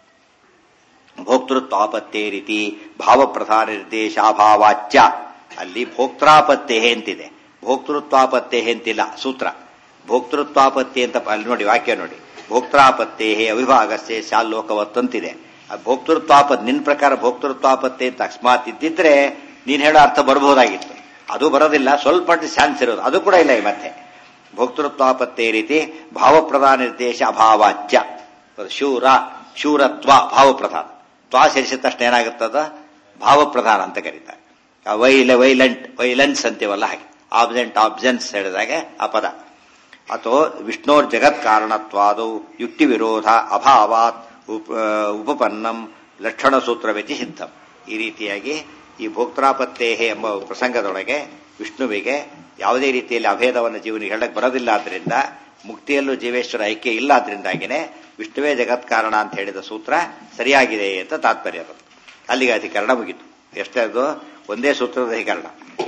ಭೋಕ್ತೃತ್ವಾಪತ್ತೇ ರೀತಿ ಭಾವಪ್ರಧಾನ ನಿರ್ದೇಶಾಭಾವಾಚ್ಯ ಅಲ್ಲಿ ಭೋಕ್ತಾಪತ್ತೇ ಅಂತಿದೆ ಭೋಕ್ತೃತ್ವಾಪತ್ತೇ ಅಂತಿಲ್ಲ ಸೂತ್ರ ಭೋಕ್ತೃತ್ವಾಪತ್ತಿ ಅಂತ ಅಲ್ಲಿ ನೋಡಿ ವಾಕ್ಯ ನೋಡಿ ಭೋಕ್ತಾಪತ್ತೇ ಅವಿಭಾಗಸ್ಯ ಶಾಲ್ಲೋಕವತ್ತಂತಿದೆ ಆ ಭೋಕ್ತೃತ್ವಾಪತ್ ನಿನ್ ಪ್ರಕಾರ ಭೋಕ್ತೃತ್ವಾಪತ್ತೆ ಅಂತ ಅಕಸ್ಮಾತ್ ಇದ್ದಿದ್ರೆ ನೀನ್ ಹೇಳೋ ಅರ್ಥ ಬರಬಹುದಾಗಿತ್ತು ಅದು ಬರೋದಿಲ್ಲ ಸ್ವಲ್ಪ ಚಾನ್ಸ್ ಇರೋದು ಅದು ಕೂಡ ಇಲ್ಲ ಈ ಮತ್ತೆ ಭೋಕ್ತೃತ್ವಾಪತ್ತೇ ರೀತಿ ಭಾವಪ್ರಧಾನ ನಿರ್ದೇಶ ಅಭಾವಾಚ್ಯ ಶೂರ ಶೂರತ್ವ ಭಾವಪ್ರಧಾನ ತ್ವಾ ಸೇರಿಸಿದ ತಕ್ಷಣ ಏನಾಗುತ್ತದ ಭಾವಪ್ರಧಾನ ಅಂತ ಕರೀತಾರೆ ವೈಲ ವೈಲೆಂಟ್ ವೈಲೆನ್ಸ್ ಅಂತೀವಲ್ಲ ಹಾಗೆ ಆಬ್ಸೆಂಟ್ ಆಬ್ಸೆನ್ಸ್ ಹೇಳಿದಾಗ ಆ ಪದ ಅಥವಾ ವಿಷ್ಣೋರ್ ಜಗತ್ ಕಾರಣತ್ವಾದೌ ಯುಕ್ತಿ ವಿರೋಧ ಅಭಾವಾತ್ ಉಪಪನ್ನಂ ಲಕ್ಷಣ ಸೂತ್ರ ಸಿದ್ಧಂ ಈ ರೀತಿಯಾಗಿ ಈ ಭೋಕ್ತಾಪತ್ತೇಹೆ ಎಂಬ ಪ್ರಸಂಗದೊಳಗೆ ವಿಷ್ಣುವಿಗೆ ಯಾವುದೇ ರೀತಿಯಲ್ಲಿ ಅಭೇದವನ್ನು ಜೀವನಿಗೆ ಹೇಳಕ್ ಬರೋದಿಲ್ಲ ಆದ್ರಿಂದ ಮುಕ್ತಿಯಲ್ಲೂ ಜೀವೇಶ್ವರ ಐಕ್ಯ ಇಲ್ಲ ಆದ್ರಿಂದಾಗಿನೇ ವಿಷ್ಣುವೇ ಜಗತ್ ಕಾರಣ ಅಂತ ಹೇಳಿದ ಸೂತ್ರ ಸರಿಯಾಗಿದೆ ಅಂತ ತಾತ್ಪರ್ಯ ಅದು ಅಲ್ಲಿಗೆ ಅಧಿಕರಣ ಮುಗಿತು ಎಷ್ಟೇ ಅದು ಒಂದೇ ಸೂತ್ರದ ಅಧಿಕರಣ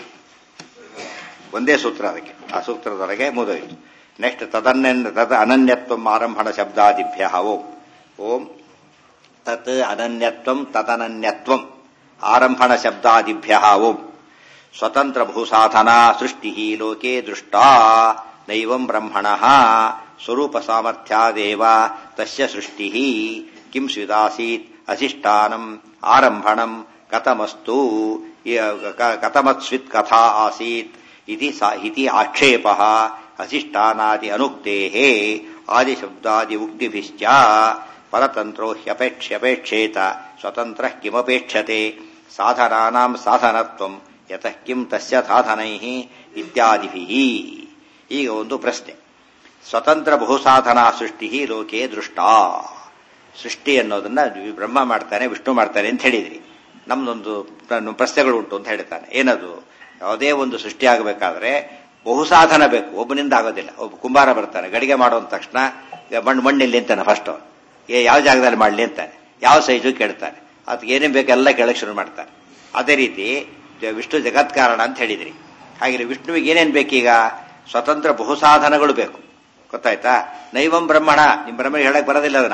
ಒಂದೇ ಸೂತ್ರ ಅದಕ್ಕೆ ಆ ಸೂತ್ರದೊಳಗೆ ಮುಗಿದೋಯಿತು ನೆಕ್ಸ್ಟ್ ತದನ್ಯ ತದ್ ಅನನ್ಯತ್ವ ಆರಂಭಣ ಶಬ್ದಾದಿಭ್ಯ ಓಂ ಓಂ ತತ್ ಅನನ್ಯತ್ವಂ ತದನನ್ಯತ್ವಂ ಆರಂಭಣ ಶಬ್ದಾದಿಭ್ಯ ಓಂ ಸ್ವತಂತ್ರ ಭೂಸಾಧನಾ ಸೃಷ್ಟಿ ಲೋಕೆ ದೃಷ್ಟಾ ನೈವಂ ಬ್ರಹ್ಮಣ ಸ್ವರೂಪ ಸಾಮರ್ಥ್ಯಾದೇವ ತಸ್ಯ ಸೃಷ್ಟಿ ಕಿಂ ಸ್ವಿದಾಸೀತ್ ಅಧಿಷ್ಠಾನಂ ಆರಂಭಣಂ ಕಥಮಸ್ತು ಕಥಮತ್ಸ್ವಿತ್ ಕಥಾ ಆಸೀತ್ ಇತಿ ಆಕ್ಷೇಪ ಅಧಿಷ್ಠಾನಾದಿ ಅನುಕ್ತೆ ಆದಿಶಬ್ದಾದಿ ಉಕ್ತಿಭಿಶ್ಚ ಪರತಂತ್ರೋ ಹ್ಯಪೇಕ್ಷ್ಯಪೇಕ್ಷೇತ ಸ್ವತಂತ್ರ ಕಿಮಪೇಕ್ಷತೆ ಸಾಧನಾನಾಂ ಸಾಧನತ್ವಂ ಯತಃ ಕಿಂ ತಸ್ಯ ಸಾಧನೈ ಇತ್ಯಾದಿಭಿ ಈಗ ಒಂದು ಪ್ರಶ್ನೆ ಸ್ವತಂತ್ರ ಬಹುಸಾಧನಾ ಸೃಷ್ಟಿ ಲೋಕೆ ದೃಷ್ಟ ಸೃಷ್ಟಿ ಅನ್ನೋದನ್ನ ಬ್ರಹ್ಮ ಮಾಡ್ತಾನೆ ವಿಷ್ಣು ಮಾಡ್ತಾನೆ ಅಂತ ಹೇಳಿದ್ರಿ ನಮ್ದೊಂದು ಪ್ರಶ್ನೆಗಳು ಉಂಟು ಅಂತ ಹೇಳ್ತಾನೆ ಏನದು ಯಾವುದೇ ಒಂದು ಸೃಷ್ಟಿ ಆಗಬೇಕಾದ್ರೆ ಬಹುಸಾಧನ ಬೇಕು ಒಬ್ಬನಿಂದ ಆಗೋದಿಲ್ಲ ಒಬ್ಬ ಕುಂಬಾರ ಬರ್ತಾನೆ ಗಡಿಗೆ ಮಾಡುವಂತ ತಕ್ಷಣ ಮಣ್ಣು ಮಣ್ಣಿಲ್ಲಿ ಅಂತಾನೆ ಫಸ್ಟ್ ಏ ಯಾವ ಜಾಗದಲ್ಲಿ ಮಾಡಲಿ ಅಂತಾನೆ ಯಾವ ಸೈಜು ಕೇಳ್ತಾನೆ ಅದಕ್ಕೆ ಏನೇನು ಬೇಕು ಎಲ್ಲ ಕೇಳಕ್ ಶುರು ಮಾಡ್ತಾನೆ ಅದೇ ರೀತಿ ವಿಷ್ಣು ಜಗತ್ ಕಾರಣ ಅಂತ ಹೇಳಿದ್ರಿ ಹಾಗೆ ವಿಷ್ಣುವಿಗೆ ಏನೇನು ಬೇಕೀಗ ಸ್ವತಂತ್ರ ಬಹುಸಾಧನಗಳು ಬೇಕು ಗೊತ್ತಾಯ್ತಾ ನೈವಂ ಬ್ರಹ್ಮಣ ನಿಮ್ ಬ್ರಹ್ಮಣಿಗೆ ಹೇಳಕ್ ಬರೋದಿಲ್ಲ ಅದನ್ನ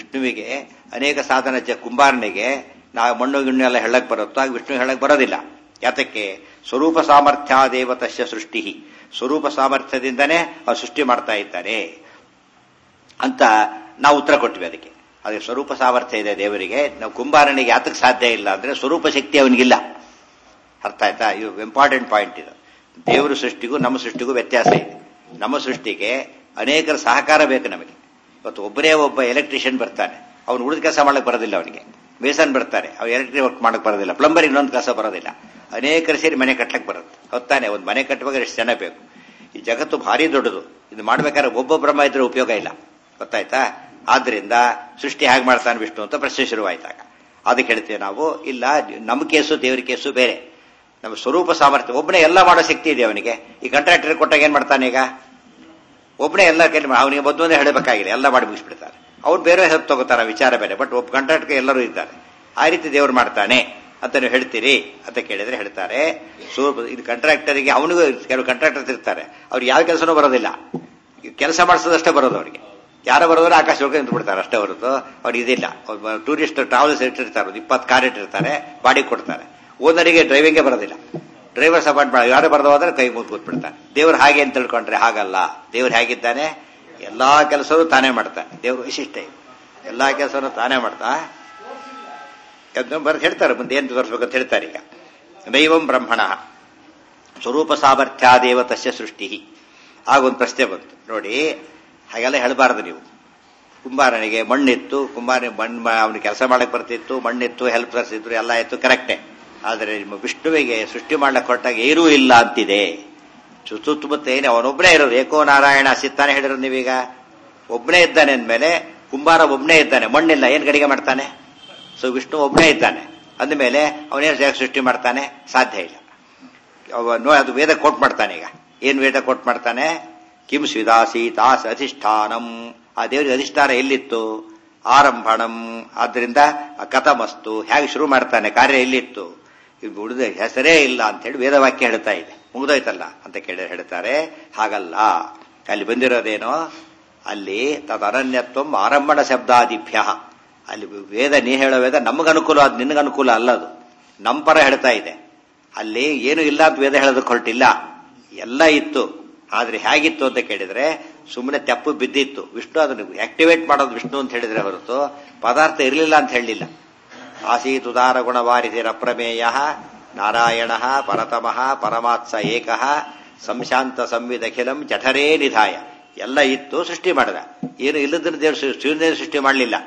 ವಿಷ್ಣುವಿಗೆ ಅನೇಕ ಸಾಧನ ಕುಂಬಾರನಿಗೆ ನಾವು ಮಣ್ಣು ಗಿಣ್ಣು ಎಲ್ಲ ಹೇಳಕ್ ಬರುತ್ತೋ ಆಗ ವಿಷ್ಣು ಹೇಳಕ್ ಬರೋದಿಲ್ಲ ಯಾತಕ್ಕೆ ಸ್ವರೂಪ ಸಾಮರ್ಥ್ಯಾದೇವ ತಸ್ಯ ಸೃಷ್ಟಿ ಸ್ವರೂಪ ಸಾಮರ್ಥ್ಯದಿಂದನೇ ಅವ್ರು ಸೃಷ್ಟಿ ಮಾಡ್ತಾ ಇದ್ದಾರೆ ಅಂತ ನಾವು ಉತ್ತರ ಕೊಟ್ವಿ ಅದಕ್ಕೆ ಅದಕ್ಕೆ ಸ್ವರೂಪ ಸಾಮರ್ಥ್ಯ ಇದೆ ದೇವರಿಗೆ ನಾವು ಕುಂಬಾರನಿಗೆ ಯಾತಕ್ಕೆ ಸಾಧ್ಯ ಇಲ್ಲ ಅಂದ್ರೆ ಸ್ವರೂಪ ಶಕ್ತಿ ಅವನಿಗಿಲ್ಲ ಅರ್ಥ ಆಯ್ತಾ ಇದು ಇಂಪಾರ್ಟೆಂಟ್ ಪಾಯಿಂಟ್ ಇದು ದೇವರ ಸೃಷ್ಟಿಗೂ ನಮ್ಮ ಸೃಷ್ಟಿಗೂ ವ್ಯತ್ಯಾಸ ಇದೆ ನಮ್ಮ ಸೃಷ್ಟಿಗೆ ಅನೇಕರ ಸಹಕಾರ ಬೇಕು ನಮಗೆ ಇವತ್ತು ಒಬ್ಬರೇ ಒಬ್ಬ ಎಲೆಕ್ಟ್ರಿಷಿಯನ್ ಬರ್ತಾನೆ ಅವನು ಉಳಿದ ಕೆಲಸ ಮಾಡಕ್ ಬರೋದಿಲ್ಲ ಅವನಿಗೆ ಮೇಸನ್ ಬರ್ತಾರೆ ಅವ್ರು ಎಲೆಕ್ಟ್ರಿಕ್ ವರ್ಕ್ ಮಾಡಕ್ ಬರೋದಿಲ್ಲ ಪ್ಲಂಬರ್ ಇನ್ನೊಂದು ಕೆಲಸ ಬರೋದಿಲ್ಲ ಅನೇಕರು ಸೇರಿ ಮನೆ ಕಟ್ಲಕ್ ಬರುತ್ತೆ ಹೊತ್ತಾನೆ ಒಂದು ಮನೆ ಕಟ್ಟುವಾಗ ಎಷ್ಟು ಜನ ಬೇಕು ಈ ಜಗತ್ತು ಭಾರಿ ದೊಡ್ಡದು ಇದು ಮಾಡ್ಬೇಕಾದ್ರೆ ಒಬ್ಬ ಬ್ರಹ್ಮ ಇದ್ರೆ ಉಪಯೋಗ ಇಲ್ಲ ಗೊತ್ತಾಯ್ತಾ ಆದ್ರಿಂದ ಸೃಷ್ಟಿ ಹೇಗೆ ಮಾಡ್ತಾನೆ ವಿಷ್ಣು ಅಂತ ಪ್ರಶ್ನೆ ಶುರುವಾಯ್ತಾಗ ಅದಕ್ಕೆ ಹೇಳ್ತೇವೆ ನಾವು ಇಲ್ಲ ನಮ್ಮ ಕೇಸು ದೇವ್ರ ಕೇಸು ಬೇರೆ ನಮ್ಮ ಸ್ವರೂಪ ಸಾಮರ್ಥ್ಯ ಒಬ್ಬನೇ ಎಲ್ಲ ಮಾಡೋ ಶಕ್ತಿ ಇದೆ ಅವನಿಗೆ ಈ ಕಾಂಟ್ರಾಕ್ಟರ್ ಕೊಟ್ಟಾಗ ಏನ್ ಮಾಡ್ತಾನೆ ಈಗ ಒಬ್ಬನೇ ಎಲ್ಲ ಕೆಲಸ ಅವನಿಗೆ ಮೊದಲನೇ ಹೇಳಬೇಕಾಗಿಲ್ಲ ಎಲ್ಲ ಮಾಡಿ ಮುಗಿಸ್ಬಿಡ್ತಾರೆ ಅವ್ರು ಬೇರೆ ಹೆಲ್ಪ್ ತಗೋತಾರ ವಿಚಾರ ಬೇರೆ ಬಟ್ ಒಬ್ಬ ಕಾಂಟ್ರಾಕ್ಟರ್ ಎಲ್ಲರೂ ಇದ್ದಾರೆ ಆ ರೀತಿ ದೇವ್ರು ಮಾಡ್ತಾನೆ ಅಂತ ನೀವು ಹೇಳ್ತೀರಿ ಅಂತ ಕೇಳಿದ್ರೆ ಹೇಳ್ತಾರೆ ಸ್ವಲ್ಪ ಇದು ಕಾಂಟ್ರಾಕ್ಟರ್ಗೆ ಅವನಿಗೂ ಕೆಲವು ಕಾಂಟ್ರಾಕ್ಟರ್ಸ್ ಇರ್ತಾರೆ ಅವ್ರು ಯಾವ ಕೆಲಸನೂ ಬರೋದಿಲ್ಲ ಕೆಲಸ ಮಾಡಿಸೋದಷ್ಟೇ ಬರೋದು ಅವರಿಗೆ ಯಾರು ಬರೋದ್ರೆ ಆಕಾಶ ಒಳಗೆ ನಿಂತು ಬಿಡ್ತಾರೆ ಅಷ್ಟೇ ಹೊರತು ಅವ್ರಿಗೆ ಇದಿಲ್ಲ ಟೂರಿಸ್ಟ್ ಟ್ರಾವೆಲ್ಸ್ ಇಟ್ಟಿರ್ತಾರೆ ಒಂದು ಇಪ್ಪತ್ತು ಕಾರ್ ಇಟ್ಟಿರ್ತಾರೆ ಬಾಡಿಗೆ ಕೊಡ್ತಾರೆ ಓನರಿಗೆ ಡ್ರೈವಿಂಗೇ ಬರೋದಿಲ್ಲ ಡ್ರೈವರ್ ಸಪೋರ್ಟ್ ಮಾಡಿ ಯಾರು ಬರೆದು ಹೋದ್ರೆ ಕೈ ಮುದ್ದು ಕೂತ್ಬಿಡ್ತಾನೆ ದೇವ್ರು ಹಾಗೆ ಅಂತ ತಿಳ್ಕೊಂಡ್ರೆ ಹಾಗಲ್ಲ ದೇವ್ರು ಹೇಗಿದ್ದಾನೆ ಎಲ್ಲಾ ಕೆಲಸವೂ ತಾನೇ ಮಾಡ್ತಾನೆ ದೇವ್ರ ವಿಶಿಷ್ಟ ಇದೆ ಎಲ್ಲಾ ಕೆಲಸವನ್ನು ತಾನೇ ಮಾಡ್ತಾ ಬರ್ದು ಹೇಳ್ತಾರೆ ಮುಂದೆ ಏನು ತೋರಿಸ್ಬೇಕಂತ ಹೇಳ್ತಾರೆ ಈಗ ದೈವಂ ಬ್ರಹ್ಮಣ ಸ್ವರೂಪ ಸಾಮರ್ಥ್ಯಾದೇವ ತಸ್ಯ ಸೃಷ್ಟಿ ಆಗೊಂದು ಪ್ರಶ್ನೆ ಬಂತು ನೋಡಿ ಹಾಗೆಲ್ಲ ಹೇಳಬಾರದು ನೀವು ಕುಂಬಾರನಿಗೆ ಮಣ್ಣಿತ್ತು ಕುಂಬಾರ ಮಣ್ಣು ಅವನಿಗೆ ಕೆಲಸ ಮಾಡಕ್ ಬರ್ತಿತ್ತು ಮಣ್ಣಿತ್ತು ಹೆಲ್ಪರ್ಸ್ ಇದ್ರು ಎಲ್ಲ ಇತ್ತು ಕರೆಕ್ಟೇ ಆದರೆ ನಿಮ್ಮ ವಿಷ್ಣುವಿಗೆ ಸೃಷ್ಟಿ ಮಾಡ್ಲಿಕ್ಕೆ ಹೊರಟಾಗ ಏನೂ ಇಲ್ಲ ಅಂತಿದೆ ಸುತ್ತಮುತ್ತ ಏನು ಅವನೊಬ್ಬನೇ ಇರೋದು ಏಕೋ ನಾರಾಯಣ ಸಿತ್ತಾನೆ ಹೇಳಿರೋದು ನೀವೀಗ ಒಬ್ಬನೇ ಇದ್ದಾನೆ ಅಂದಮೇಲೆ ಕುಂಬಾರ ಒಬ್ಬನೇ ಇದ್ದಾನೆ ಮಣ್ಣಿಲ್ಲ ಏನ್ ಗಡಿಗೆ ಮಾಡ್ತಾನೆ ಸೊ ವಿಷ್ಣು ಒಬ್ಬನೇ ಇದ್ದಾನೆ ಅಂದಮೇಲೆ ಅವನೇನು ಸೃಷ್ಟಿ ಮಾಡ್ತಾನೆ ಸಾಧ್ಯ ಇಲ್ಲ ಅವನು ಅದು ವೇದ ಕೋಟ್ ಮಾಡ್ತಾನೆ ಈಗ ಏನ್ ವೇದ ಕೋಟ್ ಮಾಡ್ತಾನೆ ಕಿಂ ಸ್ವಿದಾಸೀತಾಸ್ ಅಧಿಷ್ಠಾನಂ ಆ ದೇವರಿಗೆ ಅಧಿಷ್ಠಾನ ಎಲ್ಲಿತ್ತು ಆರಂಭಣಂ ಆದ್ರಿಂದ ಕಥಮಸ್ತು ಹೇಗೆ ಶುರು ಮಾಡ್ತಾನೆ ಕಾರ್ಯ ಎಲ್ಲಿತ್ತು ಇದು ಉಳಿದ ಹೆಸರೇ ಇಲ್ಲ ಅಂತ ಹೇಳಿ ವೇದವಾಕ್ಯ ಹೇಳ್ತಾ ಇದೆ ಮುಗಿದೋಯ್ತಲ್ಲ ಅಂತ ಕೇಳಿ ಹೇಳ್ತಾರೆ ಹಾಗಲ್ಲ ಅಲ್ಲಿ ಬಂದಿರೋದೇನೋ ಅಲ್ಲಿ ತದನನ್ಯತ್ವಂ ಆರಂಭಣ ಶಬ್ದಾದಿಭ್ಯ ಅಲ್ಲಿ ವೇದ ನೀ ಹೇಳೋ ವೇದ ನಮಗ ಅನುಕೂಲ ಅದು ನಿನಗೆ ಅನುಕೂಲ ಅಲ್ಲ ಅದು ನಮ್ಮ ಪರ ಹೇಳ್ತಾ ಇದೆ ಅಲ್ಲಿ ಏನು ಇಲ್ಲ ಅಂತ ವೇದ ಹೇಳೋದಕ್ಕೆ ಹೊರಟಿಲ್ಲ ಎಲ್ಲ ಇತ್ತು ಆದ್ರೆ ಹೇಗಿತ್ತು ಅಂತ ಕೇಳಿದ್ರೆ ಸುಮ್ಮನೆ ತೆಪ್ಪು ಬಿದ್ದಿತ್ತು ವಿಷ್ಣು ಅದನ್ನು ಆಕ್ಟಿವೇಟ್ ಮಾಡೋದು ವಿಷ್ಣು ಅಂತ ಹೇಳಿದ್ರೆ ಹೊರತು ಪದಾರ್ಥ ಇರಲಿಲ್ಲ ಅಂತ ಹೇಳಲಿಲ್ಲ ಆಸೀತ್ ಉದಾರ ಗುಣವಾರಿಧಿರ ಪ್ರಮೇಯ ನಾರಾಯಣ ಪರತಮಃ ಪರಮಾತ್ಸ ಏಕ ಸಂಶಾಂತ ಸಂವಿದಖಿಲಂ ಜಠರೇ ನಿಧಾಯ ಎಲ್ಲ ಇತ್ತು ಸೃಷ್ಟಿ ಮಾಡಿದ ಏನು ಇಲ್ಲದನ್ನು ದೇವರು ಶಿವನ ಸೃಷ್ಟಿ ಮಾಡಲಿಲ್ಲ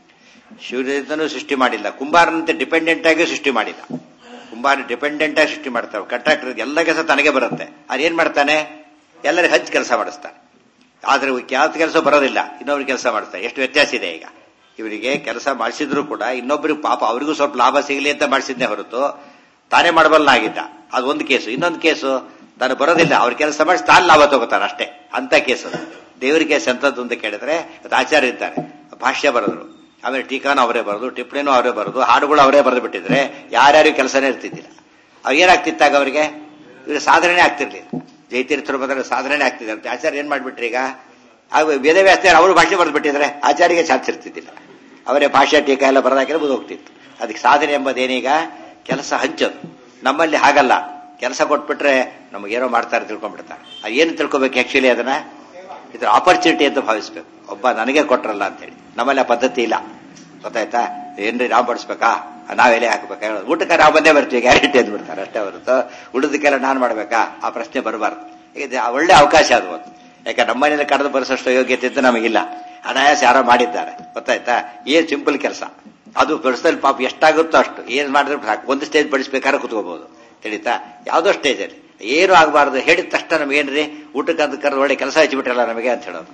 ಶಿವನಿಂದನೂ ಸೃಷ್ಟಿ ಮಾಡಿಲ್ಲ ಕುಂಬಾರನಂತೆ ಡಿಪೆಂಡೆಂಟ್ ಆಗಿ ಸೃಷ್ಟಿ ಮಾಡಿಲ್ಲ ಕುಂಬಾರ ಡಿಪೆಂಡೆಂಟ್ ಆಗಿ ಸೃಷ್ಟಿ ಮಾಡ್ತಾರೆ ಕಾಂಟ್ರಾಕ್ಟರ್ ಎಲ್ಲ ಕೆಲಸ ತನಗೆ ಬರುತ್ತೆ ಅದೇನ್ ಮಾಡ್ತಾನೆ ಎಲ್ಲರಿಗೆ ಹಂಚಿ ಕೆಲಸ ಮಾಡಿಸ್ತಾನೆ ಆದ್ರೆ ಯಾವ ಕೆಲಸ ಬರೋದಿಲ್ಲ ಇನ್ನೊಬ್ರಿಗೆ ಕೆಲಸ ಮಾಡ್ತಾರೆ ಎಷ್ಟು ವ್ಯತ್ಯಾಸ ಇದೆ ಈಗ ಇವರಿಗೆ ಕೆಲಸ ಮಾಡಿಸಿದ್ರು ಕೂಡ ಇನ್ನೊಬ್ಬರಿಗೆ ಪಾಪ ಅವರಿಗೂ ಸ್ವಲ್ಪ ಲಾಭ ಸಿಗಲಿ ಅಂತ ಮಾಡಿಸಿದ್ದೆ ಹೊರತು ತಾನೇ ಮಾಡಬಲ್ಲಾಗಿದ್ದ ಅದು ಒಂದು ಕೇಸು ಇನ್ನೊಂದು ಕೇಸು ತಾನು ಬರೋದಿಲ್ಲ ಅವ್ರ ಕೆಲಸ ಮಾಡಿ ತಾನು ಲಾಭ ತಗೋತಾನೆ ಅಷ್ಟೇ ಅಂತ ಕೇಸು ದೇವರ ಕೇಸ್ ಎಂತದ್ದು ಅಂತ ಕೇಳಿದ್ರೆ ಆಚಾರ್ಯ ಇದ್ದಾರೆ ಭಾಷ್ಯ ಬರೆದ್ರು ಆಮೇಲೆ ಟೀಕಾನು ಅವರೇ ಬರೋದು ಟಿಪ್ಪಣಿನೂ ಅವರೇ ಬರೋದು ಹಾಡುಗಳು ಅವರೇ ಬರೆದು ಬಿಟ್ಟಿದ್ರೆ ಯಾರ್ಯಾರು ಕೆಲಸನೇ ಇರ್ತಿದ್ದಿಲ್ಲ ಅವ್ ಏನಾಗ್ತಿತ್ತಾಗ ಅವರಿಗೆ ಇವ್ರ ಸಾಧನೆ ಆಗ್ತಿರ್ಲಿಲ್ಲ ಜೈತೀರ್ಥರು ಬಂದ್ರೆ ಸಾಧನೆ ಆಗ್ತಿದೆ ಅಂತ ಆಚಾರ್ಯ ಏನ್ ಮಾಡ್ಬಿಟ್ರಿ ಈಗ ಆಗ ವೇದವ್ಯಾಸ ಅವರು ಭಾಷೆ ಬರೆದು ಬಿಟ್ಟಿದ್ರೆ ಆಚಾರ್ಯಗೆ ಚಾನ್ಸ್ ಇರ್ತಿದ್ದಿಲ್ಲ ಅವರೇ ಭಾಷೆ ಟೀಕಾ ಎಲ್ಲ ಬರೆದಾಕಿದ್ರೆ ಮುಗಿದು ಹೋಗ್ತಿತ್ತು ಅದಕ್ಕೆ ಸಾಧನೆ ಎಂಬುದೇನೀಗ ಕೆಲಸ ಹಂಚೋದು ನಮ್ಮಲ್ಲಿ ಹಾಗಲ್ಲ ಕೆಲಸ ಕೊಟ್ಬಿಟ್ರೆ ನಮಗೇನೋ ಮಾಡ್ತಾರೆ ತಿಳ್ಕೊಂಡ್ಬಿಡ್ತಾರೆ ಅದು ಏನು ತಿಳ್ಕೊಬೇಕು ಆಕ್ಚುಲಿ ಅದನ್ನ ಇದ್ರ ಆಪರ್ಚುನಿಟಿ ಅಂತ ಭಾವಿಸ್ಬೇಕು ಒಬ್ಬ ನನಗೆ ಕೊಟ್ರಲ್ಲ ಅಂತ ಹೇಳಿ ನಮ್ಮಲ್ಲಿ ಆ ಪದ್ಧತಿ ಇಲ್ಲ ಗೊತ್ತಾಯ್ತಾ ಏನ್ರಿ ನಾವು ಬಡಿಸ್ಬೇಕಾ ನಾವ್ ಎಲೆ ಹಾಕ್ಬೇಕಾ ಹೇಳೋದು ಊಟಕ್ಕೆ ನಾವು ಬಂದೇ ಬರ್ತೀವಿ ಗ್ಯಾರಂಟಿ ಅಂದ್ಬಿಡ್ತಾರೆ ಅಷ್ಟೇ ಹೊರತು ಉಳಿದಕ್ಕೆಲ್ಲ ನಾನು ಮಾಡ್ಬೇಕಾ ಆ ಪ್ರಶ್ನೆ ಬರಬಾರ್ದು ಈಗ ಒಳ್ಳೆ ಅವಕಾಶ ಅದು ಒಂದು ಯಾಕೆ ನಮ್ಮನೇಲಿ ಕರೆದು ಬರೆಸೋಷ್ಟು ಯೋಗ್ಯತೆ ಇದ್ದು ನಮಗಿಲ್ಲ ಅನಾಯಾಸ ಯಾರೋ ಮಾಡಿದ್ದಾರೆ ಗೊತ್ತಾಯ್ತಾ ಏನ್ ಸಿಂಪಲ್ ಕೆಲಸ ಅದು ಬಡಿಸದಲ್ಲಿ ಪಾಪ ಎಷ್ಟಾಗುತ್ತೋ ಅಷ್ಟು ಏನ್ ಮಾಡಿದ್ರೆ ಸಾಕು ಒಂದು ಸ್ಟೇಜ್ ಬಡಿಸ್ಬೇಕಾದ್ರೆ ಕುತ್ಕೋಬಹುದು ತಿಳಿತಾ ಯಾವ್ದೋ ಸ್ಟೇಜಲ್ಲಿ ಏನು ಆಗಬಾರ್ದು ಹೇಳಿದ ತಕ್ಷಣ ನಮಗೇನ್ರಿ ಊಟಕ್ಕೆ ಅಂತ ಕರೆದು ಒಳ್ಳೆ ಕೆಲಸ ಹಚ್ಚಿಬಿಟ್ರಲ್ಲ ನಮಗೆ ಅಂತ ಹೇಳೋದು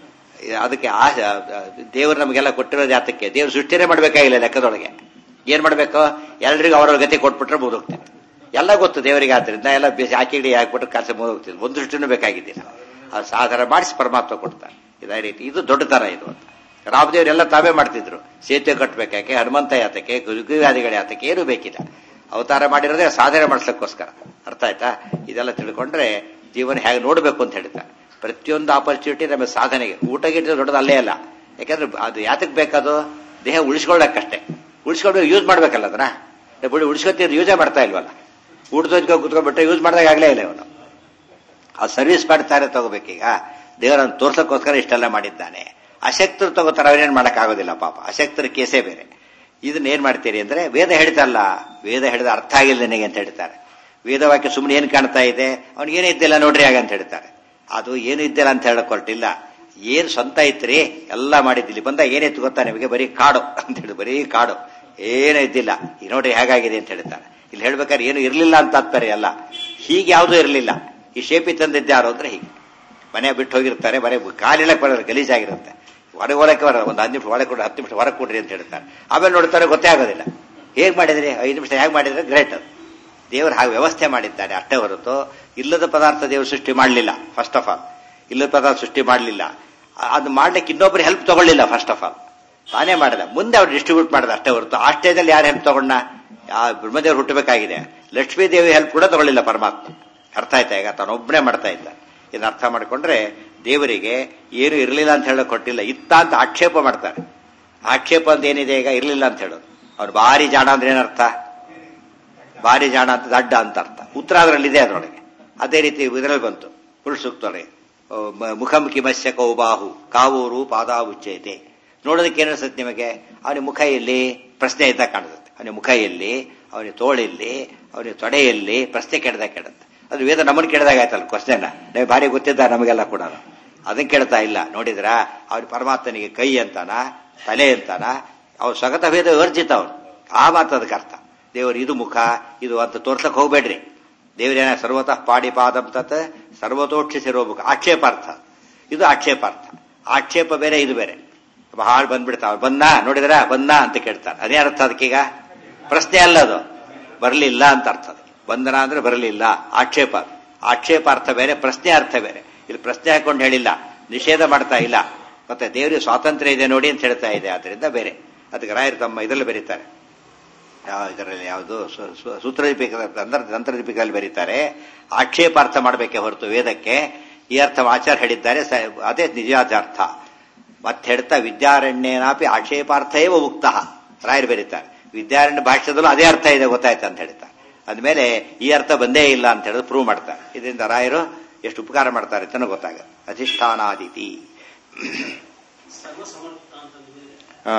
ಅದಕ್ಕೆ ಆ ದೇವರು ನಮಗೆಲ್ಲ ಕೊಟ್ಟಿರೋದು ಯಾತಕ್ಕೆ ದೇವ್ರು ಸೃಷ್ಟಿನೇ ಮಾಡ್ಬೇಕಾಗಿಲ್ಲ ಲೆಕ್ಕದೊಳಗೆ ಏನ್ ಮಾಡ್ಬೇಕು ಎಲ್ರಿಗೂ ಅವರವ್ರ ಗತಿ ಕೊಟ್ಬಿಟ್ರೆ ಮುಗಿದೋಗ್ತಿತ್ತು ಎಲ್ಲ ಗೊತ್ತು ದೇವರಿಗೆ ಆದ್ರಿಂದ ಎಲ್ಲ ಬೇಸಿ ಹಾಕಿಡಿ ಹಾಕ್ಬಿಟ್ರೆ ಕೆಲಸ ಮುಗಿದೋಗ್ತಿತ್ತು ಒಂದು ದೃಷ್ಟಿನೂ ಬೇಕಾಗಿದ್ದಿಲ್ಲ ಅದು ಸಾಧನ ಮಾಡಿಸಿ ಪರಮಾತ್ಮ ಕೊಡ್ತಾರೆ ಇದೇ ರೀತಿ ಇದು ದೊಡ್ಡ ತರ ಇದು ಅಂತ ರಾಮದೇವರೆಲ್ಲ ತಾವೇ ಮಾಡ್ತಿದ್ರು ಸೇತುವೆ ಕಟ್ಟಬೇಕಾಕೆ ಹನುಮಂತ ಯಾತಕ್ಕೆ ಗುರುವಾದಿಗಳ ಯಾತಕ್ಕೆ ಏನು ಬೇಕಿಲ್ಲ ಅವತಾರ ಮಾಡಿರೋದೇ ಸಾಧನೆ ಮಾಡಿಸ್ಲಿಕ್ಕೋಸ್ಕರ ಅರ್ಥ ಆಯ್ತಾ ಇದೆಲ್ಲ ತಿಳ್ಕೊಂಡ್ರೆ ಜೀವನ ಹೇಗೆ ನೋಡಬೇಕು ಅಂತ ಹೇಳ್ತಾರೆ ಪ್ರತಿಯೊಂದು ಆಪರ್ಚುನಿಟಿ ನಮ್ಮ ಸಾಧನೆಗೆ ಊಟ ಗಿಟ್ಟ ದೊಡ್ಡದು ಅಲ್ಲೇ ಅಲ್ಲ ಯಾಕಂದ್ರೆ ಅದು ಯಾತಕ್ಕೆ ಬೇಕದು ದೇಹ ಉಳಿಸ್ಕೊಳ್ಳಕ್ಕಷ್ಟೇ ಉಳಿಸ್ಕೊಂಡು ಯೂಸ್ ಮಾಡ್ಬೇಕಲ್ಲ ಅದನ್ನ ಉಳಿಸ್ಕೊತಿದ್ರೆ ಯೂಸೇ ಮಾಡ್ತಾ ಇಲ್ವಲ್ಲ ಊಟದೊಂದಿಗೆ ಕುತ್ಕೊಂಡ್ಬಿಟ್ರೆ ಯೂಸ್ ಮಾಡಿದಾಗ ಆಗಲೇ ಇಲ್ಲ ಇವನು ಆ ಸರ್ವಿಸ್ ಮಾಡ್ತಾರೆ ತಗೋಬೇಕೀಗ ದೇವರನ್ನು ತೋರ್ಸಕ್ಕೋಸ್ಕರ ಇಷ್ಟೆಲ್ಲ ಮಾಡಿದ್ದಾನೆ ಅಶಕ್ತರು ತಗೋತಾರೆ ಅವರೇನು ಮಾಡೋಕ್ಕಾಗೋದಿಲ್ಲ ಪಾಪ ಅಶಕ್ತರ ಕೇಸೇ ಬೇರೆ ಇದನ್ನ ಏನ್ ಮಾಡ್ತೀರಿ ಅಂದ್ರೆ ವೇದ ಹೇಳ್ತಲ್ಲ ವೇದ ಹೇಳಿದ ಅರ್ಥ ಆಗಿಲ್ಲ ನನಗೆ ಅಂತ ಹೇಳ್ತಾರೆ ವೇದವಾಕ್ಯ ಸುಮ್ಮನೆ ಏನ್ ಕಾಣ್ತಾ ಇದೆ ಅವ್ನಿಗೆ ಏನೂ ಇದ್ದಿಲ್ಲ ನೋಡ್ರಿ ಆಗ ಅಂತ ಹೇಳ್ತಾರೆ ಅದು ಏನು ಇದ್ದಿಲ್ಲ ಅಂತ ಹೇಳಕ್ ಹೊರಟಿಲ್ಲ ಏನ್ ಸ್ವಂತ ಇತ್ರಿ ಎಲ್ಲ ಮಾಡಿದ್ದಿಲ್ಲಿ ಬಂದಾಗ ಏನಿತ್ತು ಗೊತ್ತಾ ನಿಮಗೆ ಬರೀ ಕಾಡು ಅಂತ ಹೇಳಿ ಬರೀ ಕಾಡು ಏನೂ ಇದ್ದಿಲ್ಲ ಈ ನೋಡ್ರಿ ಹೇಗಾಗಿದೆ ಅಂತ ಹೇಳ್ತಾರೆ ಇಲ್ಲಿ ಹೇಳ್ಬೇಕಾದ್ರೆ ಏನು ಇರಲಿಲ್ಲ ಅಂತ ತಾತ್ಪರ್ಯ ಅಲ್ಲ ಹೀಗೆ ಯಾವುದೂ ಇರಲಿಲ್ಲ ಈ ಶೇಪಿ ತಂದಿದ್ದೆ ಯಾರು ಅಂದ್ರೆ ಹೀಗೆ ಮನೆ ಬಿಟ್ಟು ಹೋಗಿರ್ತಾರೆ ಮನೆ ಕಾಲಿಳಕ್ಕೆ ಬರೋದು ಗಲೀಜಾಗಿರುತ್ತೆ ಹೊರಗೆ ಒಳಕ್ಕೆ ಬರೋದು ಒಂದು ಹತ್ತು ನಿಮಿಷ ಒಳಗೆ ಕೊಡ್ರಿ ಹತ್ತು ನಿಮಿಷ ಹೊರಗೆ ಕೊಡ್ರಿ ಅಂತ ಹೇಳ್ತಾರೆ ಆಮೇಲೆ ನೋಡ್ತಾರೆ ಗೊತ್ತೇ ಆಗೋದಿಲ್ಲ ಹೇಗೆ ಮಾಡಿದ್ರಿ ಐದು ನಿಮಿಷ ಹೇಗೆ ಮಾಡಿದ್ರೆ ಗ್ರೇಟ್ ಅದು ದೇವರು ಹಾಗೆ ವ್ಯವಸ್ಥೆ ಮಾಡಿದ್ದಾನೆ ಅಷ್ಟೇ ಹೊರತು ಇಲ್ಲದ ಪದಾರ್ಥ ದೇವರು ಸೃಷ್ಟಿ ಮಾಡಲಿಲ್ಲ ಫಸ್ಟ್ ಆಫ್ ಆಲ್ ಇಲ್ಲದ ಪದಾರ್ಥ ಸೃಷ್ಟಿ ಮಾಡಲಿಲ್ಲ ಅದು ಮಾಡ್ಲಿಕ್ಕೆ ಇನ್ನೊಬ್ರು ಹೆಲ್ಪ್ ತಗೊಳ್ಳಿಲ್ಲ ಫಸ್ಟ್ ಆಫ್ ಆಲ್ ತಾನೇ ಮಾಡಿದ ಮುಂದೆ ಅವ್ರು ಡಿಸ್ಟ್ರಿಬ್ಯೂಟ್ ಮಾಡಿದ ಅಷ್ಟೇ ಹೊರತು ಆ ಸ್ಟೇಜಲ್ಲಿ ಯಾರು ಹೆಲ್ಪ್ ತಗೊಂಡ ಆ ಬ್ರಹ್ಮದೇವರು ಹುಟ್ಟಬೇಕಾಗಿದೆ ಲಕ್ಷ್ಮೀ ದೇವಿ ಹೆಲ್ಪ್ ಕೂಡ ತಗೊಳ್ಳಿಲ್ಲ ಪರಮಾತ್ಮ ಅರ್ಥ ಆಯ್ತಾ ಈಗ ತಾನೊಬ್ಬನೇ ಮಾಡ್ತಾ ಇದ್ದ ಇದನ್ನ ಅರ್ಥ ಮಾಡಿಕೊಂಡ್ರೆ ದೇವರಿಗೆ ಏನು ಇರಲಿಲ್ಲ ಅಂತ ಹೇಳಕ್ ಕೊಟ್ಟಿಲ್ಲ ಇತ್ತ ಅಂತ ಆಕ್ಷೇಪ ಮಾಡ್ತಾರೆ ಆಕ್ಷೇಪ ಅಂತ ಏನಿದೆ ಈಗ ಇರಲಿಲ್ಲ ಅಂತ ಹೇಳೋದು ಅವ್ನು ಭಾರಿ ಜಾಣ ಅಂದ್ರೆ ಏನರ್ಥ ಭಾರಿ ಜಾಣ ಅಂತ ದಡ್ಡ ಅಂತ ಅರ್ಥ ಉತ್ತರ ಅದರಲ್ಲಿದೆ ಅದರೊಳಗೆ ಅದೇ ರೀತಿ ಇದರಲ್ಲಿ ಬಂತು ಪುರುಷ ಸೂಕ್ತೊಳಗೆ ಮುಖಮುಖಿ ಮತ್ಸ್ಯ ಕೌಬಾಹು ಕಾವೂರು ಪಾದಾವುಚ್ಚೈತೆ ನೋಡೋದಕ್ಕೆ ಏನಿಸುತ್ತೆ ನಿಮಗೆ ಅವನ ಮುಖ ಎಲ್ಲಿ ಪ್ರಶ್ನೆ ಇದ್ದಾಗ ಕಾಣಿಸುತ್ತೆ ಅವನ ಮುಖ ಎಲ್ಲಿ ಅವನ ತೋಳೆಲ್ಲಿ ಅವನ ತೊಡೆಯಲ್ಲಿ ಪ್ರಶ್ನೆ ಕೆಡ್ದಾಗ ಕೆಡುತ್ತೆ ಅದು ವೇದ ನಮ್ಮನ್ನು ಕೇಳಿದಾಗ ಆಯ್ತಲ್ಲ ಕ್ವಶನ್ ನೀವು ಭಾರಿ ಗೊತ್ತಿದ್ದ ನಮಗೆಲ್ಲ ಕೂಡ ಅದನ್ನ ಕೇಳ್ತಾ ಇಲ್ಲ ನೋಡಿದ್ರ ಅವ್ರ ಪರಮಾತ್ಮನಿಗೆ ಕೈ ಅಂತಾನ ತಲೆ ಅಂತಾನ ಅವ್ರು ಸ್ವಗತ ಭೇದ ವರ್ಜಿತ ಅವನು ಆ ಮಾತು ಅದಕ್ಕೆ ಅರ್ಥ ದೇವರು ಇದು ಮುಖ ಇದು ಅಂತ ತೋರ್ಸಕ್ ಹೋಗ್ಬೇಡ್ರಿ ದೇವರೇನ ಸರ್ವತಃ ಪಾಡಿ ಪಾದಂ ತತ್ ಸರ್ವತೋಕ್ಷಿಸಿರೋ ಮುಖ ಆಕ್ಷೇಪಾರ್ಥ ಇದು ಆಕ್ಷೇಪಾರ್ಥ ಆಕ್ಷೇಪ ಬೇರೆ ಇದು ಬೇರೆ ಬಹಳ ಬಂದ್ಬಿಡ್ತಾವ ಬಂದ ನೋಡಿದ್ರ ಬಂದ ಅಂತ ಕೇಳ್ತಾನೆ ಅದೇ ಅರ್ಥ ಅದಕ್ಕೀಗ ಪ್ರಶ್ನೆ ಅಲ್ಲ ಅದು ಬರಲಿಲ್ಲ ಅಂತ ಅರ್ಥ ಅದಕ್ಕೆ ಬಂಧನ ಅಂದ್ರೆ ಬರಲಿಲ್ಲ ಆಕ್ಷೇಪ ಆಕ್ಷೇಪ ಅರ್ಥ ಬೇರೆ ಪ್ರಶ್ನೆ ಅರ್ಥ ಬೇರೆ ಇಲ್ಲಿ ಪ್ರಶ್ನೆ ಹಾಕೊಂಡು ಹೇಳಿಲ್ಲ ನಿಷೇಧ ಮಾಡ್ತಾ ಇಲ್ಲ ಮತ್ತೆ ದೇವರಿಗೆ ಸ್ವಾತಂತ್ರ್ಯ ಇದೆ ನೋಡಿ ಅಂತ ಹೇಳ್ತಾ ಇದೆ ಆದ್ರಿಂದ ಬೇರೆ ಅದಕ್ಕೆ ರಾಯರು ತಮ್ಮ ಇದರಲ್ಲಿ ಬರೀತಾರೆ ಯಾವ ಇದರಲ್ಲಿ ಯಾವುದು ಸೂತ್ರದೀಪಿಕ ತಂತ್ರದೀಪಿಕಲ್ಲಿ ಬರೀತಾರೆ ಆಕ್ಷೇಪ ಅರ್ಥ ಮಾಡಬೇಕೆ ಹೊರತು ವೇದಕ್ಕೆ ಈ ಅರ್ಥ ಆಚಾರ ಹೇಳಿದ್ದಾರೆ ಅದೇ ನಿಜವಾದ ಅರ್ಥ ಮತ್ತೆ ಹೇಳ್ತಾ ವಿದ್ಯಾರಣ್ಯನಾಪಿ ಆಕ್ಷೇಪಾರ್ಥೇವ ಮುಕ್ತ ರಾಯರು ಬರೀತಾರೆ ವಿದ್ಯಾರಣ್ಯ ಭಾಷ್ಯದಲ್ಲೂ ಅದೇ ಅರ್ಥ ಇದೆ ಗೊತ್ತಾಯ್ತು ಅಂತ ಹೇಳ್ತಾರೆ ಅದ್ಮೇಲೆ ಈ ಅರ್ಥ ಬಂದೇ ಇಲ್ಲ ಅಂತ ಹೇಳಿದ್ರೆ ಪ್ರೂವ್ ಮಾಡ್ತಾರೆ ಇದರಿಂದ ರಾಯರು ಎಷ್ಟು ಉಪಕಾರ ಮಾಡ್ತಾರೆ ಅಂತ ಗೊತ್ತಾಗುತ್ತೆ ಅಧಿಷ್ಠಾನಾದಿತಿ ಹಾ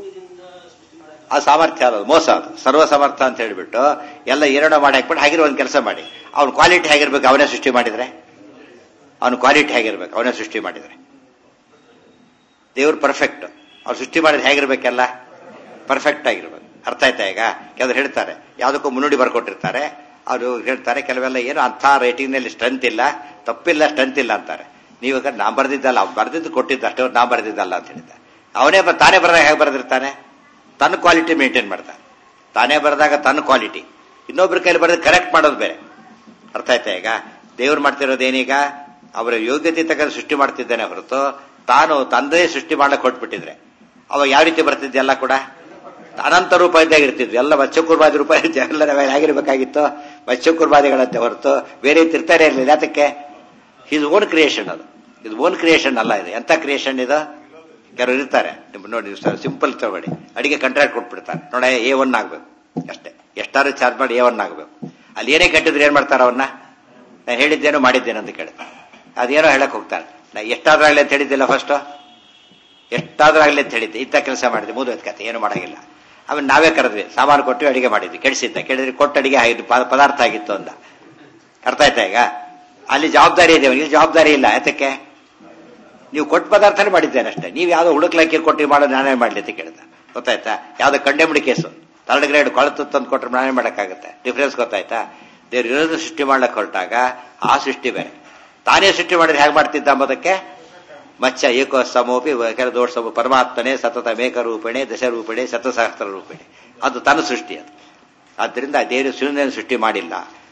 ಆ ಸಾಮರ್ಥ್ಯ ಅಲ್ಲ ಮೋಸ ಅದು ಸರ್ವ ಸಮರ್ಥ ಅಂತ ಹೇಳ್ಬಿಟ್ಟು ಎಲ್ಲ ಏನೇನೋ ಮಾಡಿ ಹಾಕ್ಬಿಟ್ಟು ಹಾಗಿರೋ ಒಂದು ಕೆಲಸ ಮಾಡಿ ಅವ್ನ ಕ್ವಾಲಿಟಿ ಹೇಗಿರ್ಬೇಕು ಅವನೇ ಸೃಷ್ಟಿ ಮಾಡಿದ್ರೆ ಅವನ ಕ್ವಾಲಿಟಿ ಹೇಗಿರ್ಬೇಕು ಅವನೇ ಸೃಷ್ಟಿ ಮಾಡಿದ್ರೆ ದೇವ್ರು ಪರ್ಫೆಕ್ಟ್ ಅವ್ರು ಸೃಷ್ಟಿ ಮಾಡಿದ್ರೆ ಹೇಗಿರ್ಬೇಕೆಲ್ಲ ಪರ್ಫೆಕ್ಟ್ ಆಗಿರ್ಬೇಕು ಅರ್ಥ ಆಯ್ತಾ ಈಗ ಕೆಲವರು ಹೇಳ್ತಾರೆ ಯಾವುದಕ್ಕೂ ಮುನ್ನುಡಿ ಬರ್ಕೊಟ್ಟಿರ್ತಾರೆ ಅವರು ಹೇಳ್ತಾರೆ ಕೆಲವೆಲ್ಲ ಏನು ಅಂಥ ರೇಟಿಂಗ್ನಲ್ಲಿ ಸ್ಟ್ರೆಂತ್ ಇಲ್ಲ ತಪ್ಪಿಲ್ಲ ಸ್ಟ್ರೆಂತ್ ಇಲ್ಲ ಅಂತಾರೆ ನೀವಾಗ ನಾ ಬರ್ದಿದ್ದಲ್ಲ ಅವ್ನು ಬರ್ದಿದ್ದು ಕೊಟ್ಟಿದ್ದ ಅಷ್ಟೇ ನಾ ಬರ್ದಿದ್ದಲ್ಲ ಅಂತ ಹೇಳಿದ್ದಾರೆ ಅವನೇ ತಾನೇ ಬರೆದಾಗ ಹೇಗೆ ಬರೆದಿರ್ತಾನೆ ತನ್ನ ಕ್ವಾಲಿಟಿ ಮೇಂಟೈನ್ ಮಾಡ್ತಾನೆ ತಾನೇ ಬರೆದಾಗ ತನ್ನ ಕ್ವಾಲಿಟಿ ಇನ್ನೊಬ್ರ ಕೈಲಿ ಬರೆದು ಕರೆಕ್ಟ್ ಮಾಡೋದು ಬೇರೆ ಅರ್ಥ ಆಯ್ತಾ ಈಗ ದೇವ್ರು ಮಾಡ್ತಿರೋದೇನೀಗ ಅವರ ಯೋಗ್ಯತೆ ತಕ್ಕ ಸೃಷ್ಟಿ ಮಾಡ್ತಿದ್ದಾನೆ ಹೊರತು ತಾನು ತಂದೆ ಸೃಷ್ಟಿ ಮಾಡಕ್ ಕೊಟ್ಬಿಟ್ಟಿದ್ರೆ ಅವಾಗ ಯಾವ ರೀತಿ ಬರ್ತಿದ್ದೆ ಎಲ್ಲ ಕೂಡ ಅನಂತ ರೂಪ ಇದ್ದಾಗ ಇರ್ತಿದ್ವಿ ಎಲ್ಲ ಮಚ್ಚಕುರ್ಬಾದಿ ರೂಪ ಎಲ್ಲ ನಾವೆಲ್ಲ ಆಗಿರ್ಬೇಕಾಗಿತ್ತು ಮಚ್ಚಕುರ್ಬಾದಿಗಳಂತೆ ಹೊರತು ಬೇರೆ ತಿರ್ತಾರೆ ಇರಲಿಲ್ಲ ಅದಕ್ಕೆ ಇದು ಓನ್ ಕ್ರಿಯೇಷನ್ ಅದು ಇದು ಓನ್ ಕ್ರಿಯೇಷನ್ ಅಲ್ಲ ಇದು ಎಂತ ಕ್ರಿಯೇಷನ್ ಇದು ಕೆಲವರು ಇರ್ತಾರೆ ನೋಡಿ ಸಿಂಪಲ್ ತಗೊಳ್ಳಿ ಅಡಿಗೆ ಕಾಂಟ್ರಾಕ್ಟ್ ಕೊಟ್ಬಿಡ್ತಾರೆ ನೋಡ ಎ ಒನ್ ಆಗ್ಬೇಕು ಅಷ್ಟೇ ಎಷ್ಟಾರು ಚಾರ್ಜ್ ಮಾಡಿ ಎ ಒನ್ ಆಗ್ಬೇಕು ಅಲ್ಲಿ ಏನೇ ಕಟ್ಟಿದ್ರೆ ಏನ್ ಮಾಡ್ತಾರ ಅವನ್ನ ನಾನು ಹೇಳಿದ್ದೇನೋ ಮಾಡಿದ್ದೇನೆ ಅಂತ ಕೇಳ್ತಾರೆ ಅದೇನೋ ಹೇಳಕ್ ಹೋಗ್ತಾರೆ ನಾ ಎಷ್ಟಾದ್ರಾಗ್ಲಿ ಅಂತ ಹೇಳಿದ್ದಿಲ್ಲ ಫಸ್ಟ್ ಎಷ್ಟಾದ್ರಾಗ್ಲಿ ಅಂತ ಹೇಳಿದ್ದೆ ಇಂಥ ಕೆಲಸ ಮಾಡಿದ್ದೆ ಮುದುವತ್ ಕತೆ ಏನು ಮಾಡಾಗಿಲ್ಲ ಆಮೇಲೆ ನಾವೇ ಕರೆದ್ವಿ ಸಾಮಾನು ಕೊಟ್ಟು ಅಡಿಗೆ ಮಾಡಿದ್ವಿ ಕೆಡಿಸಿದ್ದ ಕೇಳಿದ್ರೆ ಕೊಟ್ಟು ಅಡಿಗೆ ಆಗಿದ್ದು ಪದಾರ್ಥ ಆಗಿತ್ತು ಅಂದ ಅರ್ಥ ಆಯ್ತಾ ಈಗ ಅಲ್ಲಿ ಜವಾಬ್ದಾರಿ ಇದೆ ಇಲ್ಲಿ ಜವಾಬ್ದಾರಿ ಇಲ್ಲ ಯಾತಕ್ಕೆ ನೀವು ಕೊಟ್ಟ ಪದಾರ್ಥನೇ ಮಾಡಿದ್ದೇನೆ ಅಷ್ಟೇ ನೀವು ಯಾವ್ದೋ ಹುಡುಕ್ಲಕ್ಕಿ ಕೊಟ್ಟು ಮಾಡೋದು ನಾನೇ ಮಾಡ್ಲಿ ಅಂತ ಕೇಳ್ದ ಗೊತ್ತಾಯ್ತಾ ಯಾವ್ದೋ ಕಂಡೆಮಿಡಿ ಕೇಸು ಥರ್ಡ್ ಗ್ರೇಡ್ ಕೊಳತು ತಂದು ಕೊಟ್ಟರೆ ನಾನೇ ಮಾಡೋಕ್ಕಾಗುತ್ತೆ ಡಿಫ್ರೆನ್ಸ್ ಗೊತ್ತಾಯ್ತಾ ದೇವ್ರು ಇರೋದು ಸೃಷ್ಟಿ ಮಾಡ್ಲಿಕ್ಕೆ ಹೊರಟಾಗ ಆ ಸೃಷ್ಟಿ ಬೇರೆ ತಾನೇ ಸೃಷ್ಟಿ ಮಾಡಿದ್ರೆ ಹೇಗೆ ಮಾಡ್ತಿದ್ದ ಅಂಬೋದಕ್ಕೆ ಮಚ್ಚ ಏಕೋ ಸಮೋಪಿ ಕೆಲ ದೋಷ ಪರಮಾತ್ಮನೆ ಸತತ ಮೇಕರೂಪಿಣೆ ದಶರೂಪಿಣೆ ಶತಸಹಸ್ರ ರೂಪಿಣೆ ಅದು ತನ್ನ ಸೃಷ್ಟಿ ಅದು ಆದ್ದರಿಂದ ದೇವರು ಸುಳ್ಳಿನ ಸೃಷ್ಟಿ ಮಾಡಿಲ್ಲ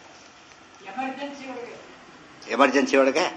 ಎಮರ್ಜೆನ್ಸಿ ಒಳಗೆ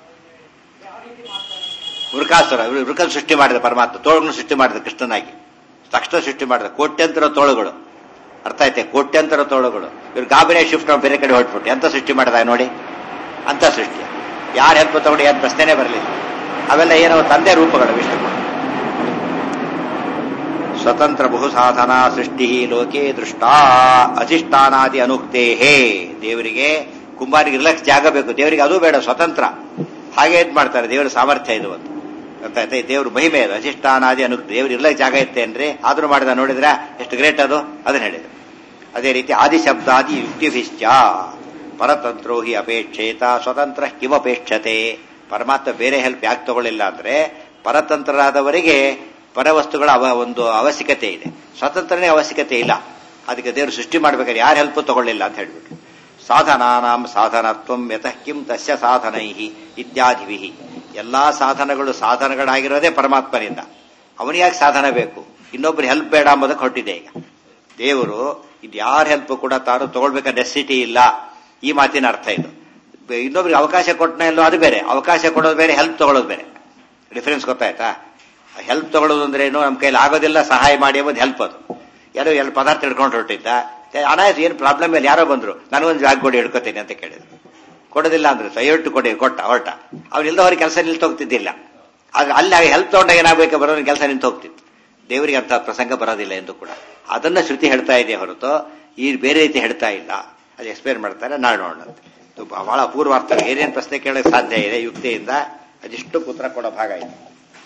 ವೃಕಾಸುರ ವೃಕಲ್ ಸೃಷ್ಟಿ ಮಾಡಿದ ಪರಮಾತ್ಮ ತೋಳನ್ನು ಸೃಷ್ಟಿ ಮಾಡಿದ ಕೃಷ್ಣನಾಗಿ ತಕ್ಷಣ ಸೃಷ್ಟಿ ಮಾಡಿದ ಕೋಟ್ಯಂತರ ತೋಳುಗಳು ಅರ್ಥ ಐತೆ ಕೋಟ್ಯಂತರ ತೋಳುಗಳು ಇವ್ರು ಗಾಬರಿಯ ಶಿಫ್ಟ್ ಬೇರೆ ಕಡೆ ಹೊಟ್ಬಿಟ್ಟು ಎಂತ ಸೃಷ್ಟಿ ಮಾಡಿದ ನೋಡಿ ಅಂತ ಸೃಷ್ಟಿ ಯಾರು ಹೆಲ್ಪ್ ತಗೊಂಡು ಏನು ಪ್ರಶ್ನೆನೇ ಬರಲಿಲ್ಲ ಅವೆಲ್ಲ ಏನೋ ತಂದೆ ರೂಪಗಳು ವಿಷ್ಣು ಸ್ವತಂತ್ರ ಬಹು ಸಾಧನಾ ಸೃಷ್ಟಿ ಲೋಕೆ ದೃಷ್ಟ ಅಧಿಷ್ಠಾನಾದಿ ಅನುಕ್ತೇ ದೇವರಿಗೆ ಕುಂಬಾರಿಗೆ ಇರ್ಲಕ್ಕೆ ಜಾಗ ಬೇಕು ದೇವರಿಗೆ ಅದು ಬೇಡ ಸ್ವತಂತ್ರ ಹಾಗೆ ಇದ್ ಮಾಡ್ತಾರೆ ದೇವರ ಸಾಮರ್ಥ್ಯ ಇದು ಅಂತ ಗೊತ್ತಾಯ್ತಾ ದೇವ್ರ ಮಹಿಮೆ ಅದು ಅಧಿಷ್ಠಾನಾದಿ ಅನುಕ್ತ ದೇವ್ರು ಇರ್ಲಕ್ಕೆ ಜಾಗ ಇತ್ತೇನ್ರಿ ಆದ್ರೂ ಮಾಡಿದ ನೋಡಿದ್ರ ಎಷ್ಟು ಗ್ರೇಟ್ ಅದು ಅದನ್ನ ಹೇಳಿದ್ರು ಅದೇ ರೀತಿ ಆದಿಶಬ್ದಾದಿ ಯುಕ್ತಿಭಿಶ್ಚ ಪರತಂತ್ರೋ ಹಿ ಅಪೇಕ್ಷೇತ ಸ್ವತಂತ್ರ ಕಿಮಪೇಕ್ಷತೆ ಪರಮಾತ್ಮ ಬೇರೆ ಹೆಲ್ಪ್ ಯಾಕೆ ತಗೊಳ್ಳಿಲ್ಲ ಅಂದ್ರೆ ಪರತಂತ್ರರಾದವರಿಗೆ ಪರವಸ್ತುಗಳ ಅವ ಒಂದು ಅವಶ್ಯಕತೆ ಇದೆ ಸ್ವತಂತ್ರನೇ ಅವಶ್ಯಕತೆ ಇಲ್ಲ ಅದಕ್ಕೆ ದೇವರು ಸೃಷ್ಟಿ ಮಾಡ್ಬೇಕಾದ್ರೆ ಯಾರ ಹೆಲ್ಪ್ ತಗೊಳ್ಳಿಲ್ಲ ಅಂತ ಹೇಳ್ಬಿಟ್ಟು ಸಾಧನಾನಾಂ ಸಾಧನತ್ವಂ ಯತಃ ಕಿಂ ತಸ್ಯ ಸಾಧನೈ ಇತ್ಯಾದಿಭಿ ಎಲ್ಲಾ ಸಾಧನಗಳು ಸಾಧನಗಳಾಗಿರೋದೇ ಪರಮಾತ್ಮನಿಂದ ಅವನಿಯಾಗಿ ಸಾಧನ ಬೇಕು ಇನ್ನೊಬ್ರು ಹೆಲ್ಪ್ ಬೇಡ ಅಂಬೋದಕ್ಕೆ ಹೊರಟಿದೆ ಈಗ ದೇವರು ಇದು ಯಾರ ಹೆಲ್ಪ್ ಕೂಡ ತಾನು ತಗೊಳ್ಬೇಕಾದ ನೆಸಿಟಿ ಇಲ್ಲ ಈ ಮಾತಿನ ಅರ್ಥ ಇದು ಇನ್ನೊಬ್ರಿಗೆ ಅವಕಾಶ ಕೊಟ್ಟನ ಇಲ್ಲೋ ಅದು ಬೇರೆ ಅವಕಾಶ ಕೊಡೋದು ಬೇರೆ ಹೆಲ್ಪ್ ತಗೊಳ್ಳೋದು ಬೇರೆ ಡಿಫರೆನ್ಸ್ ಗೊತ್ತಾಯ್ತಾ ಹೆಲ್ಪ್ ತಗೊಳ್ಳೋದು ಅಂದ್ರೆ ಏನು ನಮ್ಮ ಕೈಲಿ ಆಗೋದಿಲ್ಲ ಸಹಾಯ ಮಾಡಿ ಎಂಬುದು ಹೆಲ್ಪ್ ಅದು ಯಾರೋ ಎಲ್ಲ ಪದಾರ್ಥ ಹಿಡ್ಕೊಂಡು ಹೊರಟಿದ್ದ ಅನಾಯಸ್ ಏನು ಪ್ರಾಬ್ಲಮ್ ಇಲ್ಲ ಯಾರೋ ಬಂದ್ರು ನನಗೊಂದು ಜಾಗ ಕೊಡಿ ಹಿಡ್ಕೋತೀನಿ ಅಂತ ಕೇಳಿದ್ರು ಕೊಡೋದಿಲ್ಲ ಅಂದ್ರೆ ದಯವಿಟ್ಟು ಕೊಡಿ ಕೊಟ್ಟ ಹೊರಟ ಅವ್ರು ಇಲ್ದವ್ರಿಗೆ ಕೆಲಸ ನಿಲ್ತು ಹೋಗ್ತಿದ್ದಿಲ್ಲ ಆಗ ಅಲ್ಲಿ ಹೆಲ್ಪ್ ತಗೊಂಡಾಗ ಏನಾಗಬೇಕು ಬರೋರಿಗೆ ಕೆಲಸ ನಿಂತು ಹೋಗ್ತಿತ್ತು ದೇವರಿಗೆ ಅಂತ ಪ್ರಸಂಗ ಬರೋದಿಲ್ಲ ಎಂದು ಕೂಡ ಅದನ್ನ ಶ್ರುತಿ ಹೇಳ್ತಾ ಇದೆ ಹೊರತು ಈ ಬೇರೆ ರೀತಿ ಹೇಳ್ತಾ ಇಲ್ಲ ಅದು ಎಕ್ಸ್ಪ್ಲೇನ್ ಮಾಡ್ತಾರೆ ನಾಳೆ ನೋಡೋಣ ಬಹಳ ಅಪೂರ್ವ ಅರ್ಥ ಏನೇನು ಪ್ರಶ್ನೆ ಕೇಳಕ್ಕೆ ಸಾಧ್ಯ ಇದೆ ಯುಕ್ತಿಯಿಂದ ಅದಿಷ್ಟು ಉತ್ತರ ಕೊಡೋ ಭಾಗ ಇದೆ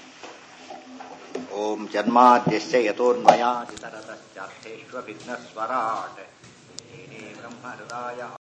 ಓಂ ಜನ್ಮಾದ್ಯಸ್ಯ ಯಥೋನ್ಮಯಾದಿತರತಶ್ಚಾರ್ಥೇಶ್ವ ವಿಘ್ನಸ್ವರಾಟ್ ಬ್ರಹ್ಮ ಹೃದಯ